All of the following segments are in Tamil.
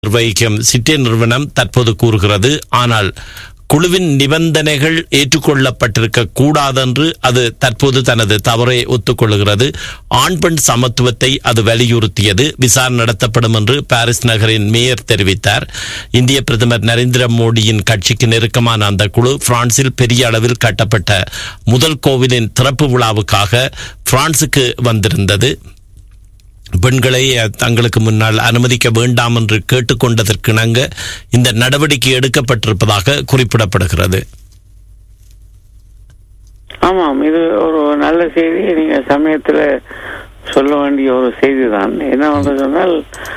நிர்வகிக்கும் சிட்டே நிறுவனம் தற்போது கூறுகிறது ஆனால் குழுவின் நிபந்தனைகள் ஏற்றுக்கொள்ளப்பட்டிருக்க கூடாதென்று அது தற்போது தனது தவறை ஒத்துக்கொள்கிறது ஆண் பெண் சமத்துவத்தை அது வலியுறுத்தியது விசாரணை நடத்தப்படும் என்று பாரிஸ் நகரின் மேயர் தெரிவித்தார் இந்திய பிரதமர் நரேந்திர மோடியின் கட்சிக்கு நெருக்கமான அந்த குழு பிரான்சில் பெரிய அளவில் கட்டப்பட்ட முதல் கோவிலின் திறப்பு விழாவுக்காக பிரான்சுக்கு வந்திருந்தது பெண்களை தங்களுக்கு முன்னால் அனுமதிக்க வேண்டாம் என்று கேட்டுக்கொண்டதற்கிணங்க இந்த நடவடிக்கை எடுக்கப்பட்டிருப்பதாக குறிப்பிடப்படுகிறது ஆமாம் இது ஒரு நல்ல செய்தி நீங்க சமயத்துல சொல்ல வேண்டிய ஒரு செய்தி தான் என்ன வந்து சொன்னால்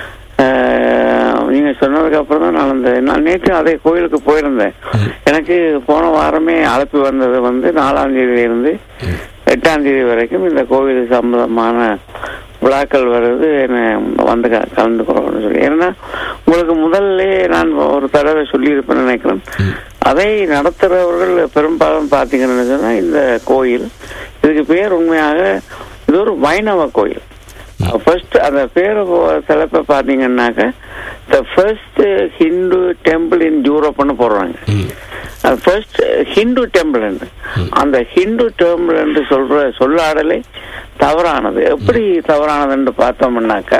ஆஹ், நீங்க சொன்னதுக்கு அப்புறம் தான் நான் அந்த நான் நேற்று அதே கோயிலுக்கு போயிருந்தேன் எனக்கு போன வாரமே அழைப்பு வந்தது வந்து நாலாம் தேதியில இருந்து எட்டாம் தேதி வரைக்கும் இந்த கோவில் சம்பந்தமான விழாக்கள் வருது என்ன வந்து க- கலந்துக்கிறோம்னு சொல்லி ஏன்னா உங்களுக்கு முதல்ல நான் ஒரு தடவை சொல்லியிருப்பேன்னு நினைக்கிறேன் அதை நடத்துறவர்கள் பெரும்பாலும் பார்த்தீங்கன்னு சொன்னா இந்த கோயில் இதுக்கு பேர் உண்மையாக இது ஒரு வைணவ கோயில் ஃபர்ஸ்ட் அந்த பேரை தலைப்பை பார்த்தீங்கன்னாக்க the first Hindu temple in யூரோப்னு போடுறாங்க ஃபர்ஸ்ட் ஹிந்து டெம்பிள் அந்த ஹிந்து டெம்பிள் என்று சொல்ற சொல்லாடலே தவறானது எப்படி தவறானதுன்னு பார்த்தோம்னாக்கா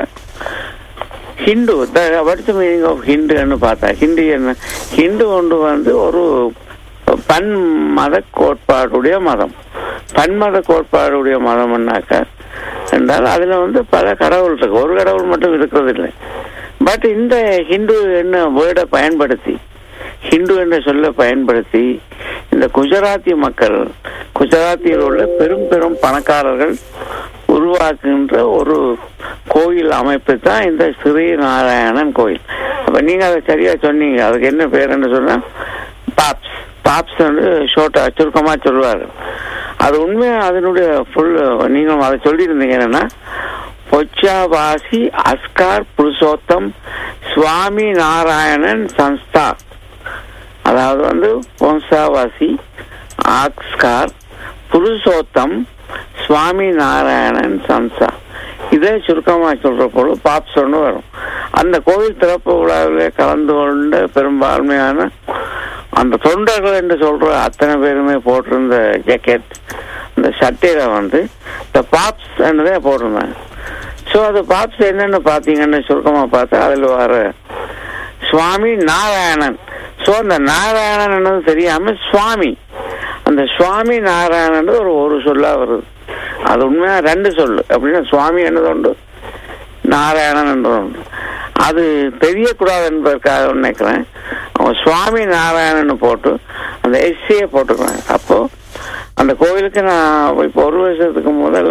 ஹிந்து வாட்ஸ் மீனிங் ஆஃப் ஹிந்துன்னு பார்த்தா ஹிந்து என்ன ஹிந்து ஒன்று வந்து ஒரு பன் மத கோட்பாடுடைய மதம் பன்மத கோட்பாடுடைய மதம்னாக்கா என்றால் அதுல வந்து பல கடவுள் இருக்கு ஒரு கடவுள் மட்டும் இருக்கிறது இல்லை பட் இந்த ஹிந்து என்ன வேர்டை பயன்படுத்தி ஹிந்து என்ற சொல்ல பயன்படுத்தி இந்த குஜராத்தி மக்கள் குஜராத்தியில் உள்ள பெரும் பெரும் பணக்காரர்கள் உருவாக்குகின்ற ஒரு கோயில் அமைப்பு தான் இந்த ஸ்ரீ நாராயணன் கோயில் அப்ப நீங்க அதை சரியா சொன்னீங்க அதுக்கு என்ன பேருன்னு சொன்னா பாப்ஸ் பாப்ஸ் வந்து ஷோர்ட்டா சுருக்கமா சொல்லுவாரு அது உண்மையா அதனுடைய ஃபுல் நீங்க அதை சொல்லியிருந்தீங்க என்னன்னா பொச்சாவாசி அஸ்கார் புருஷோத்தம் சுவாமி நாராயணன் சன்ஸ்தா அதாவது வந்து பொன்சாவாசி ஆக்ஸ்கார் புருஷோத்தம் சுவாமி நாராயணன் சன்சா இதே சுருக்கமா சொல்ற போல பாப்ஸ் ஒன்று வரும் அந்த கோவில் திறப்பு விழாவில் கலந்து கொண்ட பெரும்பான்மையான அந்த தொண்டர்கள் என்று சொல்ற அத்தனை பேருமே போட்டிருந்த ஜாக்கெட் அந்த சட்டையில வந்து இந்த பாப்ஸ் என்னதே போட்டிருந்தாங்க ஸோ அது பாப்ஸ் என்னன்னு பார்த்தீங்கன்னு சுருக்கமா பார்த்தா அதில் வர சுவாமி நாராயணன் ஸோ அந்த நாராயணன் என்னது தெரியாம சுவாமி அந்த சுவாமி நாராயணன் ஒரு ஒரு சொல்லா வருது அது உண்மையா ரெண்டு சொல்லு அப்படின்னா சுவாமி என்னது உண்டு நாராயணன் என்று உண்டு அது தெரியக்கூடாது என்பதற்காக நினைக்கிறேன் அவங்க சுவாமி நாராயணன் போட்டு அந்த எஸ்சியை போட்டுக்கிறாங்க அப்போ அந்த கோவிலுக்கு நான் இப்போ ஒரு வருஷத்துக்கு முதல்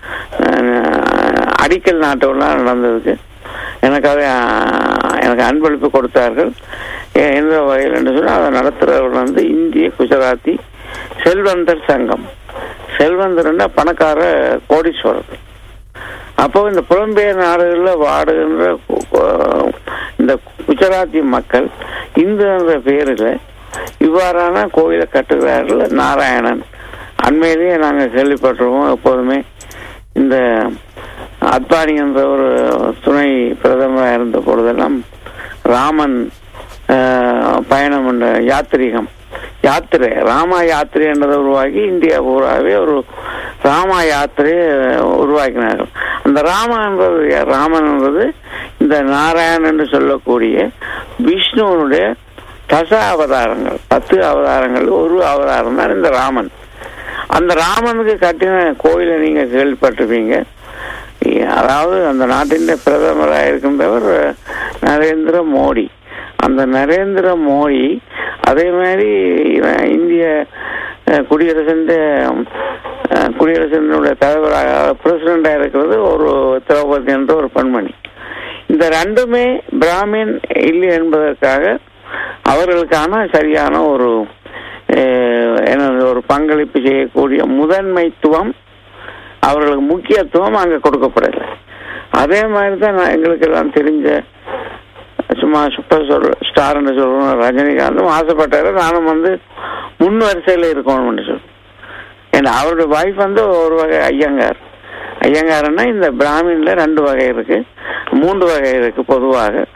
அஹ், அடிக்கல் நாட்டு விழா நடந்ததுக்கு எனக்காக அஹ், எனக்கு அன்பளிப்பு கொடுத்தார்கள் எ- எந்த வகையில் என்று சொன்னால் அதை நடத்துகிறவர்கள் வந்து இந்திய குஜராத்தி செல்வந்தர் சங்கம் செல்வந்தர்னா பணக்கார கோடீஸ்வரர் அப்போ இந்த புலம்பெயர் நாடுகளில் வாடுகின்ற கு- கு- இந்த குஜராத்தி மக்கள் இந்து என்ற பெயரில் இவ்வாறான கோயிலை கட்டுகிறார்கள் நாராயணன் அண்மையிலேயே நாங்கள் கேள்விப்பட்டிருக்கோம் எப்போதுமே இந்த அத்வானி என்ற ஒரு துணை பிரதமராக இருந்த பொழுதெல்லாம் ராமன் ஆஹ், பயணம் என்ற யாத்திரிகம் யாத்திரை ராமா யாத்திரை என்றதை உருவாக்கி இந்தியா பூராவே ஒரு ராமா யாத்திரையை உருவாக்கினார்கள் அந்த ராமா என்பது யார்? ராமன் என்பது இந்த நாராயணன் என்று சொல்லக்கூடிய விஷ்ணுவனுடைய தச அவதாரங்கள் பத்து அவதாரங்கள் ஒரு அவதாரம் தான் இந்த ராமன் அந்த ராமனுக்கு கட்டின கோயிலை நீங்க கேள்விப்பட்டிருப்பீங்க அதாவது அந்த நாட்டின் பிரதமராக இருக்கின்றவர் நரேந்திர மோடி அந்த நரேந்திர மோடி அதே மாதிரி இவன் இந்திய அஹ், குடியரசின் அஹ், குடியரசினுடைய தலைவராக பிரசிடண்டாக இருக்கிறது ஒரு திரௌபதி என்ற ஒரு பெண்மணி இந்த ரெண்டுமே பிராமின் இல்லை என்பதற்காக அவர்களுக்கான சரியான ஒரு அஹ், என்ன ஒரு பங்களிப்பு செய்யக்கூடிய முதன்மைத்துவம் அவர்களுக்கு முக்கியத்துவம் அங்க கொடுக்கப்படலை அதே மாதிரி தான் நான் எங்களுக்கு எல்லாம் தெரிஞ்ச சும்மா சூப்பர் சொல் ஸ்டார்னு சொல்றோம் ரஜினிகாந்தும் ஆசைப்பட்டாரு நானும் வந்து முன் வரிசையில் இருக்கணும்னு சொல்றேன் ஏன்னா அவருடைய வைஃப் வந்து ஒரு வகை ஐயங்கார் ஐயங்காரன்னா இந்த பிராமின்ல ரெண்டு வகை இருக்கு மூன்று வகை இருக்கு பொதுவாக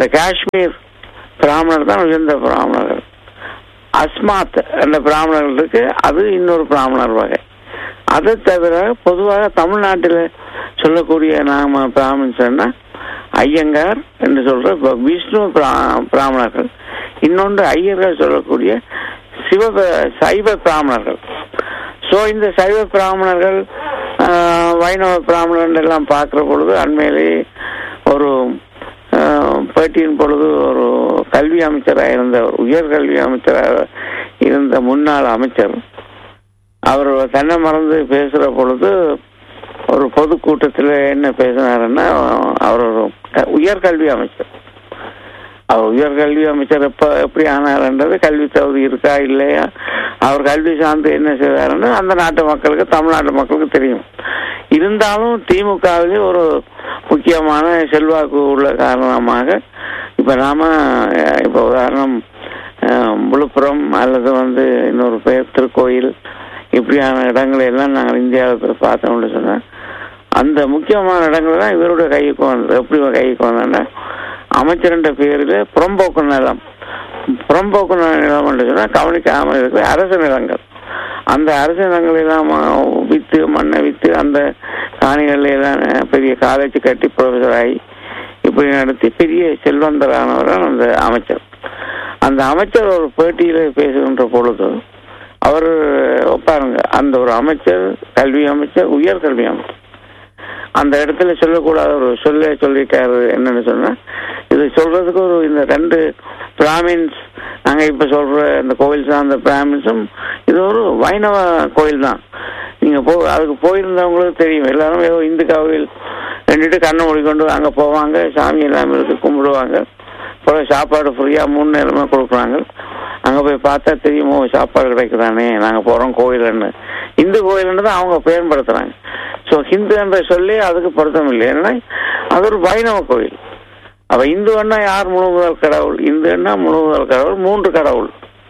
இந்த காஷ்மீர் பிராமணர் தான் உயர்ந்த பிராமணர்கள் அஸ்மாத் என்ற பிராமணர்கள் இருக்கு அது இன்னொரு பிராமணர் வகை அதை தவிர பொதுவாக தமிழ்நாட்டில் சொல்லக்கூடிய நாம பிராமணன்னா ஐயங்கார் என்று சொல்ற ப- விஷ்ணு பிரா- பிராமணர்கள் இன்னொன்று ஐயர்கள் சொல்லக்கூடிய சிவ சைவ பிராமணர்கள் ஸோ இந்த சைவ பிராமணர்கள் ஆஹ், வைணவ பிராமணர்கள் எல்லாம் பார்க்குற பொழுது அண்மையிலேயே ஒரு ஆஹ், பேட்டியின் பொழுது ஒரு கல்வி அமைச்சராக இருந்த உயர் கல்வி அமைச்சராக இருந்த முன்னாள் அமைச்சர் அவர் தன்னை மறந்து பேசுற பொழுது ஒரு பொதுக்கூட்டத்தில் என்ன பேசினாருன்னா அவர் ஒரு க- உயர்கல்வி அமைச்சர் அவர் உயர்கல்வி அமைச்சர் எப்ப எப்படி ஆனார்ன்றது கல்வி தகுதி இருக்கா இல்லையா அவர் கல்வி சார்ந்து என்ன செய்தாருன்னு அந்த நாட்டு மக்களுக்கு தமிழ்நாட்டு மக்களுக்கு தெரியும் இருந்தாலும் திமுகவிலே ஒரு முக்கியமான செல்வாக்கு உள்ள காரணமாக இப்ப நாம அஹ், இப்ப உதாரணம் அஹ், விழுப்புரம் அல்லது வந்து இன்னொரு பேர் திருக்கோயில் இப்படியான இடங்களை எல்லாம் நாங்கள் இந்தியாவில் பார்த்தோம்னு சொன்னா அந்த முக்கியமான இடங்கள் தான் இவருடைய கைக்கு வந்தது எப்படி கைக்கு வந்தோன்னா அமைச்சர்ன்ற பேரில் புறம்போக்கு நிலம் புறம்போக்கு நிலம் என்று சொன்னால் கவனிக்காமல் இருக்கிற அரசு நிலங்கள் அந்த அரசு நிலங்கள் எல்லாம் வித்து மண்ணை வித்து அந்த காணிகள் எல்லாம் பெரிய காலேஜ் கட்டி ப்ரொஃபஸர் ஆகி இப்படி நடத்தி பெரிய செல்வந்தரானவர் அந்த அமைச்சர் அந்த அமைச்சர் ஒரு பேட்டியில் பேசுகின்ற பொழுது அவர் பாருங்க அந்த ஒரு அமைச்சர் கல்வி அமைச்சர் உயர் கல்வி அமைச்சர் அந்த இடத்துல சொல்லக்கூடாத ஒரு சொல்ல சொல்லிட்டாரு என்னன்னு சொன்னா இது சொல்றதுக்கு ஒரு இந்த ரெண்டு பிராமின்ஸ் நாங்க இப்ப சொல்ற இந்த கோவில் சார்ந்த பிராமின்ஸும் இது ஒரு வைணவ கோயில் தான் நீங்க போ அதுக்கு போயிருந்தவங்களுக்கு தெரியும் எல்லாரும் ஏதோ இந்து கோவில் ரெண்டுட்டு கண்ணை மூடிக்கொண்டு அங்க போவாங்க சாமி எல்லாம் இருக்கு கும்பிடுவாங்க அப்புறம் சாப்பாடு ஃப்ரீயா மூணு நேரமே கொடுக்குறாங்க அங்க போய் பார்த்தா தெரியுமோ சாப்பாடு கிடைக்குதானே நாங்க போறோம் கோயில்னு இந்து கோயில்னு தான் அவங்க பயன்படுத்துறாங்க ஸோ ஹிந்து என்ற சொல்லி அதுக்கு பொருத்தம் இல்லை ஏன்னா அது ஒரு வைணவ கோயில் அவ இந்துன்னா யார் முழு முதல் கடவுள் இந்துன்னா முழு முதல் கடவுள் மூன்று கடவுள்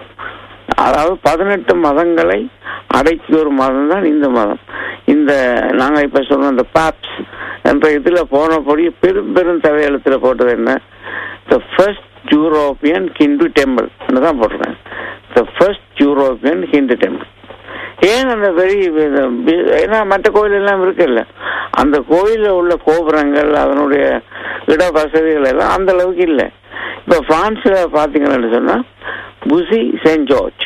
அதாவது பதினெட்டு மதங்களை அடக்கி ஒரு மதம் தான் இந்து மதம் இந்த நாங்க இப்ப சொல்ற இந்த பாப்ஸ் என்ற இதுல போனபடி பெரும் பெரும் தலையெழுத்துல போட்டது என்ன the first European Hindu temple தான் போட்டிருக்காங்க the first European Hindu temple ஏன் அந்த பெரிய வி- ஏன்னா மற்ற கோயில் எல்லாம் இருக்குல்ல அந்த கோயில்ல உள்ள கோபுரங்கள் அதனுடைய இட வசதிகள் எல்லாம் அந்த அளவுக்கு இல்லை இப்ப பிரான்ஸ்ல பாத்தீங்கன்னு சொன்னா புசி சென்ட் ஜார்ஜ்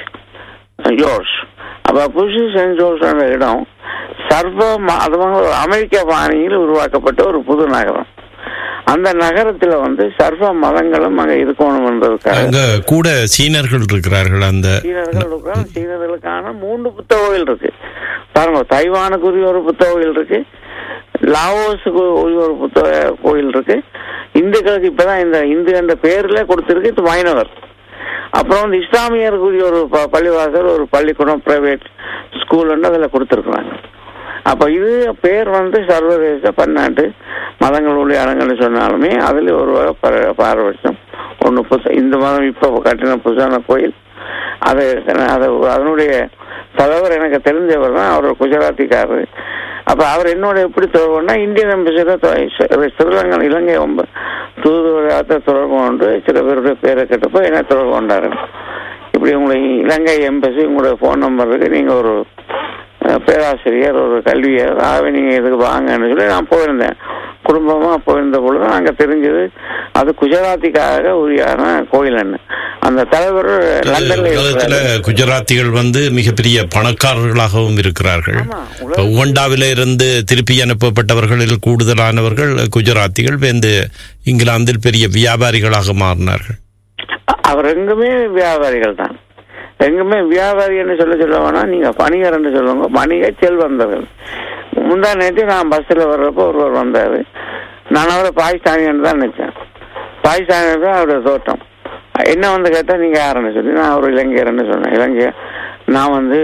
ஜோர்ஜ் அப்ப புசி சென்ட் ஜோர்ஜ் என்ற இடம் சர்வ ம- அது வந்து ஒரு அமெரிக்க பாணியில் உருவாக்கப்பட்ட ஒரு புது நகரம் அந்த நகரத்துல வந்து சர்வ மதங்களும் அங்க இருக்கணும்ன்றதுக்காக அங்க கூட சீனர்கள் இருக்கிறார்கள் அந்த சீனர்களுக்கான சீனர்களுக்கான மூன்று புத்த கோயில் இருக்கு பாருங்க தைவானுக்குரிய ஒரு புத்த கோயில் இருக்கு லாவோஸுக்கு உரிய ஒரு புத்த கோயில் இருக்கு இந்துக்களுக்கு இப்பதான் இந்த இந்து என்ற பேர்ல கொடுத்திருக்கு இது வைணவர் அப்புறம் வந்து இஸ்லாமியருக்குரிய ஒரு ப- பள்ளிவாசல் ஒரு பள்ளிக்கூடம் பிரைவேட் ஸ்கூல் அதில் கொடுத்துருக்குறாங்க அப்ப இது பேர் வந்து சர்வதேச பன்னாட்டு மதங்களுடைய இடங்கள்னு சொன்னாலுமே அதுல ஒரு வகை பர- பாரபட்சம் ஒன்று புதுசு இந்த மதம் இப்போ கட்டின புதுசான கோயில் அது அது அதனுடைய தலைவர் எனக்கு தெரிஞ்சவர் தான் அவர் குஜராத்திக்காரர் அப்ப அவர் என்னோட எப்படி தொடர்புனா இந்தியன் எம்பசியில் ஸ்ரீலங்கா இலங்கை ரொம்ப தூதுவராக தொடர்பு கொண்டு சில பேருடைய பேரை கேட்டப்போ என்ன தொடர்பு கொண்டாரு இப்படி உங்களை இலங்கை எம்பசி உங்களுடைய ஃபோன் நம்பர் இருக்கு நீங்க ஒரு அஹ், பேராசிரியர் ஒரு கல்வியர் ஆகவே நீங்க இதுக்கு வாங்கன்னு சொல்லி நான் போயிருந்தேன் குடும்பமா போயிருந்த பொழுது அங்க தெரிஞ்சது அது குஜராத்திக்காக உரியான கோயில் அந்த தலைவர் லண்டன்ல உலகத்துல இருக்கிறாரு. குஜராத்திகள் வந்து மிகப்பெரிய பணக்காரர்களாகவும் இருக்கிறார்கள் ஆமா, உலக- இப்ப உகண்டாவில இருந்து திருப்பி அனுப்பப்பட்டவர்களில் கூடுதலானவர்கள் குஜராத்திகள் வந்து இங்கிலாந்தில் பெரிய வியாபாரிகளாக மாறினார்கள் அவர் எங்குமே வியாபாரிகள் தான் எங்குமே வியாபாரின்னு சொல்ல சொல்ல வேணா நீங்க வணிகர்னு சொல்லுவாங்க வணிக செல்வந்தர்கள் முந்தா நேற்று நான் பஸ்ஸில் வர்றப்போ ஒருவர் வந்தாரு நான் அவரை பாகிஸ்தானியன்னு தான் நினைச்சேன் பாகிஸ்தானியர் தான் அவருடைய தோட்டம் என்ன வந்து கேட்டா நீங்க யாருன்னு சொல்லி நான் ஒரு இலங்கையர்னு சொன்னேன் இலங்கை நான் வந்து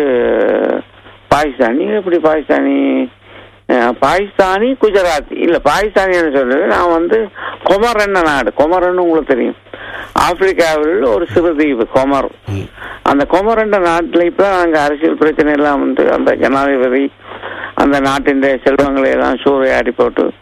பாகிஸ்தான் நீங்க எப்படி பாகிஸ்தானி அஹ், பாகிஸ்தானி குஜராத்தி இல்ல பாகிஸ்தானின்னு சொல்றது நான் வந்து கொமரன் நாடு கொமரன்னு உங்களுக்கு தெரியும் ஆப்பிரிக்காவில் ஒரு சிறு தீவு கொமர் அந்த கொமரண்ட நாட்டில் இப்ப அங்க அரசியல் பிரச்சனை எல்லாம் வந்து அந்த ஜனாதிபதி அந்த நாட்டின் செல்வங்களை எல்லாம் சூறையாடி போட்டு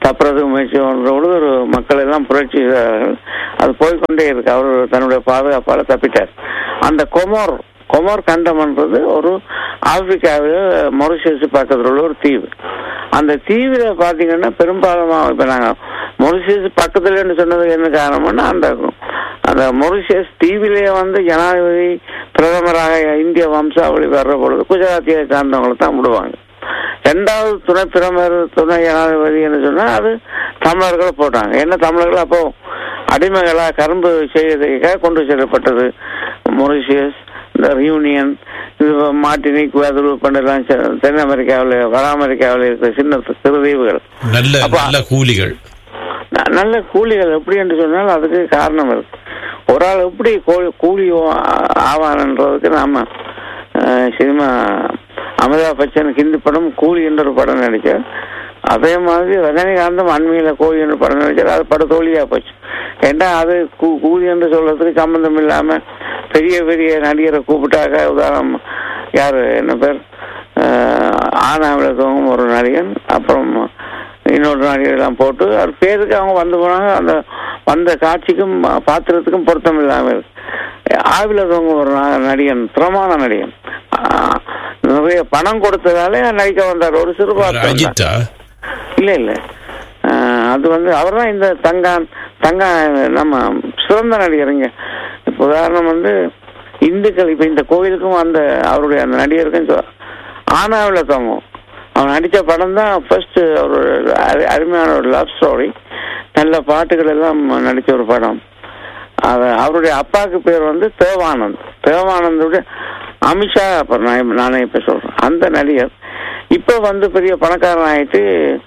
தப்புறதுக்கு முயற்சி பண்ற பொழுது ஒரு மக்கள் எல்லாம் புரட்சி செய்தார்கள். அது போய்க்கொண்டே இருக்கு அவர் தன்னுடைய பாதுகாப்பால தப்பிட்டார் அந்த கொமோர் கொமோர் கண்டம்ன்றது ஒரு ஆப்பிரிக்காவில் மொரிஷியஸ் பக்கத்தில் உள்ள ஒரு தீவு அந்த தீவுல பாத்தீங்கன்னா பெரும்பாலும் இப்ப நாங்க மொரிஷியஸ் பக்கத்துலன்னு சொன்னதுக்கு என்ன காரணம்னா அந்த அந்த மொரிஷியஸ் தீவிலே வந்து ஜனாதிபதி பிரதமராக இந்திய வம்சாவளி வர்ற பொழுது குஜராத்தியை சார்ந்தவங்களை தான் விடுவாங்க ரெண்டாவது துணை பிரதமர் துணை ஜனாதிபதி என்று சொன்னா அது தமிழர்களை போட்டாங்க என்ன தமிழர்கள் அப்போ அடிமைகளா கரும்பு செய்யறதுக்காக கொண்டு செல்லப்பட்டது மொரிஷியஸ் இந்த ரியூனியன் இது மார்டினிக் வெதரு பண்ணலாம் தென் அமெரிக்காவில் வட அமெரிக்காவில் இருக்கிற சின்ன சிறு தீவுகள் நல்ல அப்ப- நல்ல கூலிகள் ந- நல்ல கூலிகள் எப்படி என்று சொன்னால் அதுக்கு காரணம் இருக்கு ஒரு ஆள் எப்படி கூலி கூலி ஆ- ஆவான்ன்றதுக்கு நாம அஹ், சினிமா அமிதாப் பச்சன் ஹிந்தி படம் கூலி என்ற ஒரு படம் நடிச்சார் அதே மாதிரி ரஜினிகாந்தும் அண்மையில கூலி என்ற படம் நடிச்சார் அது பட தோல்வியா போச்சு ஏண்டா அது கூ- கூலி என்று சொல்றதுக்கு சம்பந்தம் இல்லாம பெரிய பெரிய நடிகரை கூப்பிட்டாக்க உதாரணம் யாரு என்ன பேர் அஹ், ஆனாவில் தோங்கும் ஒரு நடிகன் அப்புறம் இன்னொரு நடிகரெல்லாம் போட்டு அது பேருக்கு அவங்க வந்து போனாங்க அந்த வந்த காட்சிக்கும் பாத்திரத்துக்கும் பொருத்தம் இல்லாமல் இருக்கு ஆவில தோங்க ஒரு நா- நடிகன் திறமான நடிகன் ஆஹ், நிறைய பணம் கொடுத்ததாலே நடிக்க வந்தார் ஒரு சிறு பாத்திரம் தான். அஜித்தா இல்ல இல்ல ஆஹ், அது வந்து அவர் தான் இந்த தங்கான் தங்கா நம்ம சிறந்த நடிகருங்க இப்ப உதாரணம் வந்து இந்துக்கள் இப்ப இந்த கோயிலுக்கும் அந்த அவருடைய அந்த நடிகருக்கும் சொ- ஆனாவில் தங்கும் அவன் நடிச்ச படம் தான் ஃபர்ஸ்ட் ஒரு அரு- அருமையான ஒரு லவ் ஸ்டோரி நல்ல பாட்டுகள் எல்லாம் நடிச்ச ஒரு படம் அது அவருடைய அப்பாவுக்கு பேர் வந்து தேவானந்த் தேவானந்தோட அமித்ஷா அப்ப நான் நானே இப்ப சொல்றேன் அந்த நடிகர் இப்ப வந்து பெரிய பணக்காரன் ஆயிட்டு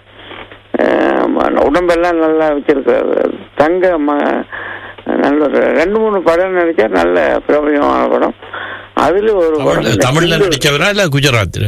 அஹ், உடம்பெல்லாம் நல்லா வச்சிருக்காரு தங்க ம- நல்ல ஒரு ரெண்டு மூணு படம் நடிச்சா நல்ல பிரபலமான படம் அதுல ஒரு தமிழ்ல- படம் தமிழ்ல ஹிந்து- நடிச்சவரா இல்ல குஜராத்ல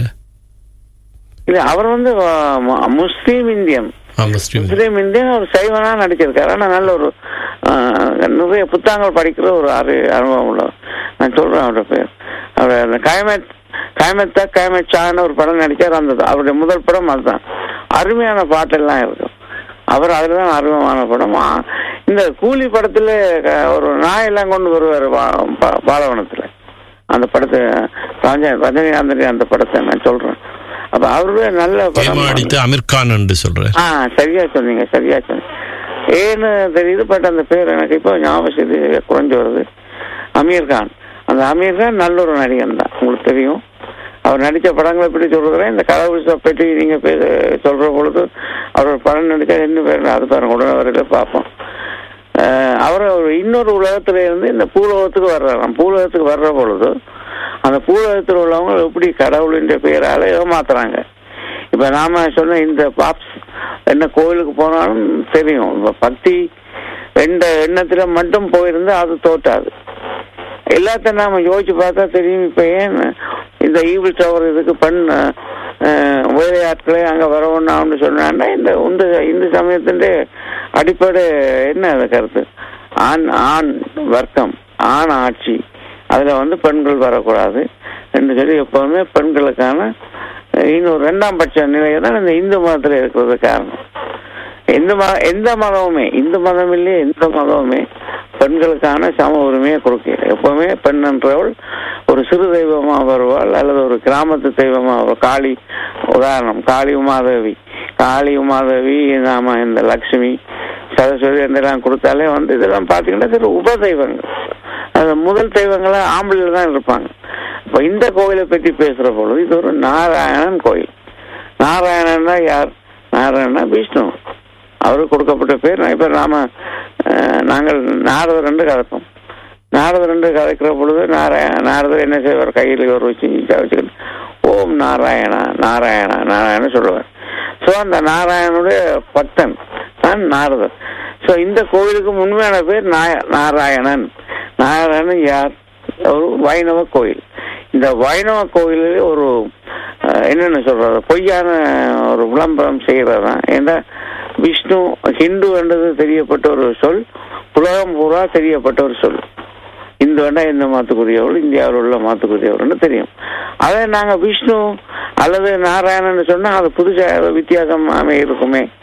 இல்ல அவர் வந்து அஹ், மு- முஸ்லீம் இந்தியன் ஆ, முஸ்லீம் முஸ்லீம் இந்தியன் ஒரு சைவனா நடிச்சிருக்காரு ஆனா நல்ல ஒரு ஆஹ், நிறைய புத்தகங்கள் படிக்கிற ஒரு அறி அனுபவம் உள்ளவர் நான் சொல்றேன் அவரோட பேர் அவர் அந்த கயமத் கயமத்தா கயமச்சான்னு ஒரு படம் நடிச்சார் அந்த அவருடைய முதல் படம் அதுதான் அருமையான பாட்டெல்லாம் இருக்கும் அவர் அதுலதான் அருமையான படம் ஆ, இந்த கூலி படத்துல க- ஒரு நாயெல்லாம் கொண்டு வருவார் பாலவனத்துல அந்த படத்தை ரஞ்ச ரஜினிகாந்தன் அந்த படத்தை நான் சொல்றேன் அப்ப அவருடைய நல்ல கேமா படம் அடித்து அமீர் கான் என்று சொல்ற ஆ சரியா சொன்னீங்க சரியா சொன்னீங்க ஏன்னு தெரியுது பட் அந்த பேர் எனக்கு இப்போ ஞாபகம் இது குறைஞ்சு வருது அமீர் கான் அந்த அமீர் கான் நல்ல ஒரு நடிகன் தான் உங்களுக்கு தெரியும் அவர் நடிச்ச படங்களை பற்றி சொல்றதுல இந்த கடவுள் ச- பற்றி நீங்க பே- சொல்ற பொழுது அவர் ஒரு படம் நடிச்சா என்ன பேர் அது பாருங்க உடனே வரையில பார்ப்போம் அஹ் அவர் ஒரு இன்னொரு உலகத்துல இருந்து இந்த பூலோகத்துக்கு வர்றாராம் பூலோகத்துக்கு வர்ற பொழுது அந்த பூலோகத்தில் உள்ளவங்க எப்படி கடவுளின் பெயரால ஏமாத்துறாங்க இப்ப நாம சொன்ன இந்த பாப்ஸ் என்ன கோயிலுக்கு போனாலும் தெரியும் இப்ப பக்தி எந்த எண்ணத்துல மட்டும் போயிருந்தா அது தோட்டாது எல்லாத்தையும் நாம யோசிச்சு பார்த்தா தெரியும் இப்ப ஏன் இந்த ஈவில் டவர் இதுக்கு பெண் அஹ், வேலையாட்களே அங்க வரணும்னு சொன்னான்னா இந்த இந்த இந்த சமயத்தின் அடிப்படை என்ன அது கருத்து ஆண் ஆண் வர்க்கம் ஆண் ஆட்சி அதுல வந்து பெண்கள் வரக்கூடாது என்று சொல்லி எப்பவுமே பெண்களுக்கான அஹ், இன்னொரு ரெண்டாம் பட்ச நிலையை தான் இந்த இந்து மதத்துல இருக்கிறது காரணம் எந்த மத எந்த மதமுமே இந்து மதம் இல்லையே எந்த மதமுமே பெண்களுக்கான சம உரிமையை கொடுக்கல எப்பவுமே பெண் என்றவள் ஒரு சிறு தெய்வமா வருவாள் அல்லது ஒரு கிராமத்து தெய்வமா வருவாள் காளி உதாரணம் காளி உமாதேவி காளி உமாதேவி நாம இந்த லக்ஷ்மி சரஸ்வதி என்றெல்லாம் கொடுத்தாலே வந்து இதெல்லாம் பாத்தீங்கன்னா இது உப தெய்வங்கள் அது முதல் தெய்வங்களா ஆம்பளைல தான் இருப்பாங்க இப்ப இந்த கோயிலை பற்றி பேசுற பொழுது இது ஒரு நாராயணன் கோயில் நாராயணன்னா யார் நாராயணனா விஷ்ணு அவருக்கு கொடுக்கப்பட்ட பேர் இப்ப நாம அஹ், நாங்கள் நாரதர் ரெண்டு கதைப்போம் நாரதர் ரெண்டு கதைக்கிற பொழுது நாராயண நாரதர் என்ன செய்வார் கையில் ஒரு வச்சு வச்சுக்கிட்டு ஓம் நாராயணா நாராயணா நாராயண சொல்லுவார் ஸோ அந்த நாராயணனுடைய பக்தன் தான் நாரதர் ஸோ இந்த கோயிலுக்கு உண்மையான பேர் நாய- நாராயணன் நாராயணன் யார் ஒரு வைணவ கோயில் இந்த வைணவ கோயிலில் ஒரு அஹ், என்னென்ன சொல்றது பொய்யான ஒரு விளம்பரம் செய்யறது தான் ஏன்னா விஷ்ணு ஹிந்து என்றது தெரியப்பட்ட ஒரு சொல் உலகம் பூரா தெரியப்பட்ட ஒரு சொல் இந்து வேண்டா எந்த மாத்துக்குரியவர்கள் இந்தியாவில் உள்ள மாத்துக்குரியவர்கள்னு தெரியும் அதே நாங்க விஷ்ணு அல்லது நாராயணன் சொன்னா அது புதுசா ஏதோ வித்தியாசமாமே இருக்குமே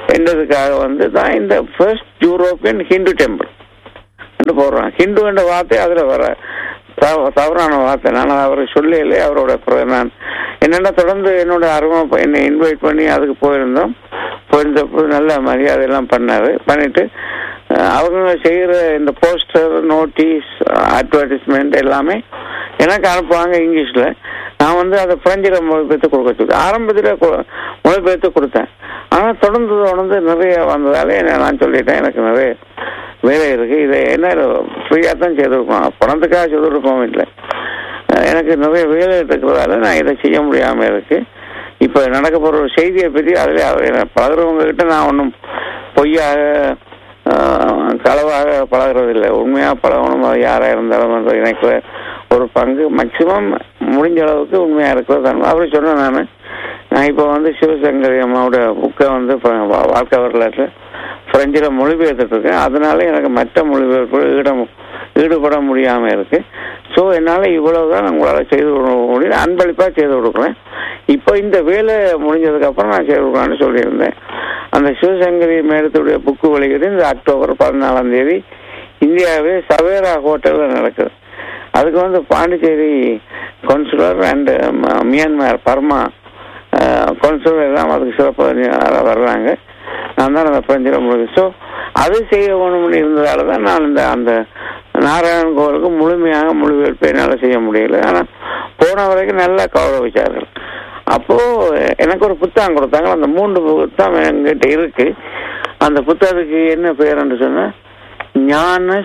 என்றதுக்காக வந்து தான் இந்த ஃபர்ஸ்ட் யூரோப்பியன் ஹிந்து டெம்பிள் போடுறான் ஹிந்து என்ற வார்த்தை அதுல வர தவ- தவறான வார்த்தை நான் அவர் சொல்லல அவரோட பிற- நான் என்னென்ன தொடர்ந்து என்னோட அருமை என்னை இன்வைட் பண்ணி அதுக்கு போயிருந்தோம் போயிருந்தப்போ நல்ல மரியாதை எல்லாம் பண்ணாரு பண்ணிட்டு அஹ், அவங்க செய்யற இந்த போஸ்டர் நோட்டீஸ் அட்வர்டைஸ்மெண்ட் எல்லாமே எனக்கு அனுப்புவாங்க இங்கிலீஷ்ல நான் வந்து அதை பிரெஞ்சில் மொழிபெயர்த்து கொடுக்க சொல்லி ஆரம்பத்தில் மொழிபெயர்த்து கொடுத்தேன் ஆனா தொடர்ந்து தொடர்ந்து நிறைய வந்ததால என்ன நான் சொல்லிட்டேன் எனக்கு நிறைய வேலை இருக்கு இதை என்ன ஃப்ரீயா தான் செய்திருக்கோம் பணத்துக்காக செய்திருக்கோம் இல்லை எனக்கு நிறைய வேலை இருக்கிறதால நான் இதை செய்ய முடியாம இருக்கு இப்ப நடக்க போற ஒரு செய்தியை பற்றி அதுல அவர் பழகிறவங்க கிட்ட நான் ஒன்றும் பொய்யாக ஆஹ், களவாக பழகிறது இல்லை உண்மையா பழகணும் அது யாரா இருந்தாலும் அந்த எனக்கு ஒரு பங்கு மேக்சிமம் முடிஞ்ச அளவுக்கு உண்மையா இருக்கிறது தான் அவர் சொன்னேன் நான் நான் இப்போ வந்து சிவசங்கரி அம்மாவோட புக்கை வந்து ப- வா- வாழ்க்கை வரலாற்று பிரெஞ்சில் மொழிபெயர்த்துட்டு இருக்கேன் அதனால எனக்கு மற்ற மொழிபெயர்ப்பு ஈடம் ஈடுபட முடியாம இருக்கு ஸோ என்னால் இவ்வளவுதான் உங்களால் செய்து கொடுக்க முடியும் அன்பளிப்பாக செய்து கொடுக்குறேன் இப்போ இந்த வேலை முடிஞ்சதுக்கு அப்புறம் நான் செய்து கொடுக்கலான்னு சொல்லியிருந்தேன் அந்த சிவசங்கரி மேடத்துடைய புக்கு வெளியீடு இந்த அக்டோபர் பதினாலாம் தேதி இந்தியாவே சவேரா ஹோட்டலில் நடக்குது அதுக்கு வந்து Pondicherry councillor and Myanmar Burma councillor எல்லாம் அதுக்கு சிறப்பாக வர்றாங்க நான் தான் அந்த பஞ்சில முடிவு ஸோ அது செய்ய வேணும்னு இருந்ததால தான் நான் இந்த அந்த நாராயணன் கோவிலுக்கு முழுமையாக மொழிபெயர்ப்பு என்னால் செய்ய முடியல ஆனால் போன வரைக்கும் நல்லா கௌரவிச்சார்கள் அப்போ எனக்கு ஒரு புத்தகம் கொடுத்தாங்க அந்த மூன்று புத்தகம் என்கிட்ட இருக்கு அந்த புத்தகத்துக்கு என்ன பேருன்னு சொன்னா ஞான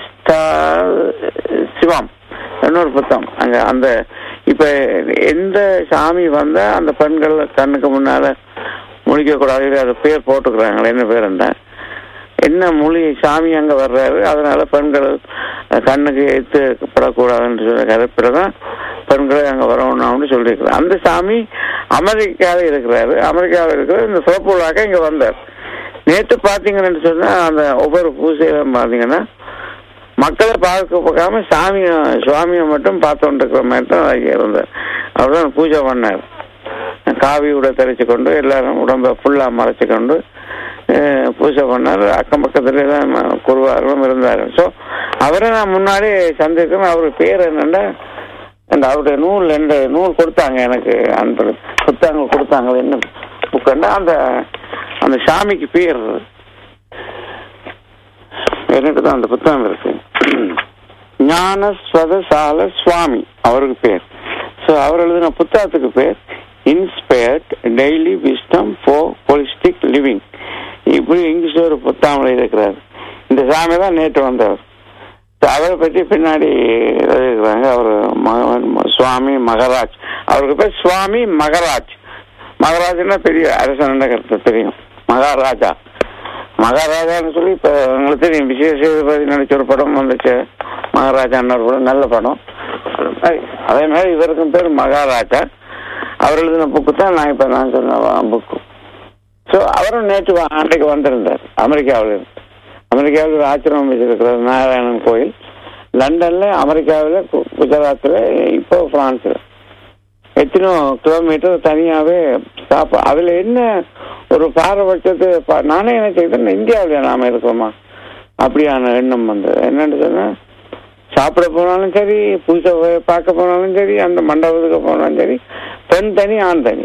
சிவம் இன்னொரு புத்தகம் அங்க அந்த இப்ப எந்த சாமி வந்தா அந்த பெண்கள் கண்ணுக்கு முன்னால முழிக்க கூடாது அது பேர் போட்டுக்கிறாங்களே என்ன பேர் என்ன என்ன மொழி சாமி அங்க வர்றாரு அதனால பெண்கள் கண்ணுக்கு எத்துப்படக்கூடாதுன்னு சொல்ற கருப்பில் தான் பெண்களை அங்க வரணும்னு சொல்லியிருக்கிறார் அந்த சாமி அமெரிக்காவில் இருக்கிறாரு அமெரிக்காவில் இருக்கிற இந்த சிவப்பு விழாக்க இங்க வந்தார் நேற்று பாத்தீங்கன்னு சொன்னா அந்த ஒவ்வொரு பூசையிலும் பாத்தீங்கன்னா மக்களை பார்க்க பார்க்காம சாமியை சுவாமியை மட்டும் பார்த்துட்டு இருக்கிற மாதிரி தான் அவர் இருந்தார் அவர் தான் பூஜை பண்ணார் காவி உட தெளிச்சு கொண்டு எல்லாரும் உடம்ப ஃபுல்லா மறைச்சு கொண்டு அஹ், பூஜை பண்ணார் அக்கம் பக்கத்துல தான் குருவாரும் இருந்தார் ஸோ அவரை நான் முன்னாடி சந்திக்கிறேன் அவர் பேர் என்னன்னா அந்த அவருடைய நூல் ரெண்டு நூல் கொடுத்தாங்க எனக்கு அந்த புத்தகங்கள் கொடுத்தாங்க அது என்ன புக்கண்டா அந்த அந்த சாமிக்கு பேர் எனக்கு தான் அந்த புத்தகம் இருக்கு ஞான ஸ்வதசால சுவாமி அவருக்கு பேர் ஸோ அவர் எழுதின புத்தகத்துக்கு பேர் inspired daily wisdom for holistic living இப்படி இங்கிலீஷ்ல ஒரு புத்தகம் எழுதியிருக்கிறார் இந்த சாமி தான் நேற்று வந்தவர் So, அவரை பற்றி பின்னாடி எழுதியிருக்கிறாங்க அவர் சுவாமி மகராஜ் அவருக்கு பேர் சுவாமி மகராஜ் மகராஜ்னா பெரிய அரசன் கருத்து தெரியும் மகாராஜா மகாராஜான்னு சொல்லி இப்ப உங்களுக்கு தெரியும் விசேஷ சேதுபதி நடிச்ச ஒரு படம் வந்துச்சு மகாராஜான்னு ஒரு படம் நல்ல படம் அது மாதிரி அதே மாதிரி இவருக்கும் பேர் மகாராஜா அவர் எழுதின புக்கு தான் நான் இப்ப நான் சொன்ன புக்கு ஸோ அவரும் நேற்று வா- அன்றைக்கு வந்திருந்தார் அமெரிக்காவில் இருந்து அமெரிக்காவில் ஒரு ஆச்சிரமம் வச்சிருக்கிறார் நாராயணன் கோயில் லண்டன்ல அமெரிக்காவில் கு- குஜராத்தில் இப்போ பிரான்ஸ்ல எத்தனோ கிலோமீட்டர் தனியாவே சாப்பா அதுல என்ன ஒரு பாரபட்சத்து பா- நானே என்ன செய்தேன் இந்தியாவில் நாம இருக்கோமா அப்படியான எண்ணம் வந்தது என்னன்னு சொன்னா சாப்பிட போனாலும் சரி பூஜை போய் பார்க்க போனாலும் சரி அந்த மண்டபத்துக்கு போனாலும் சரி பெண் தனி ஆண் தனி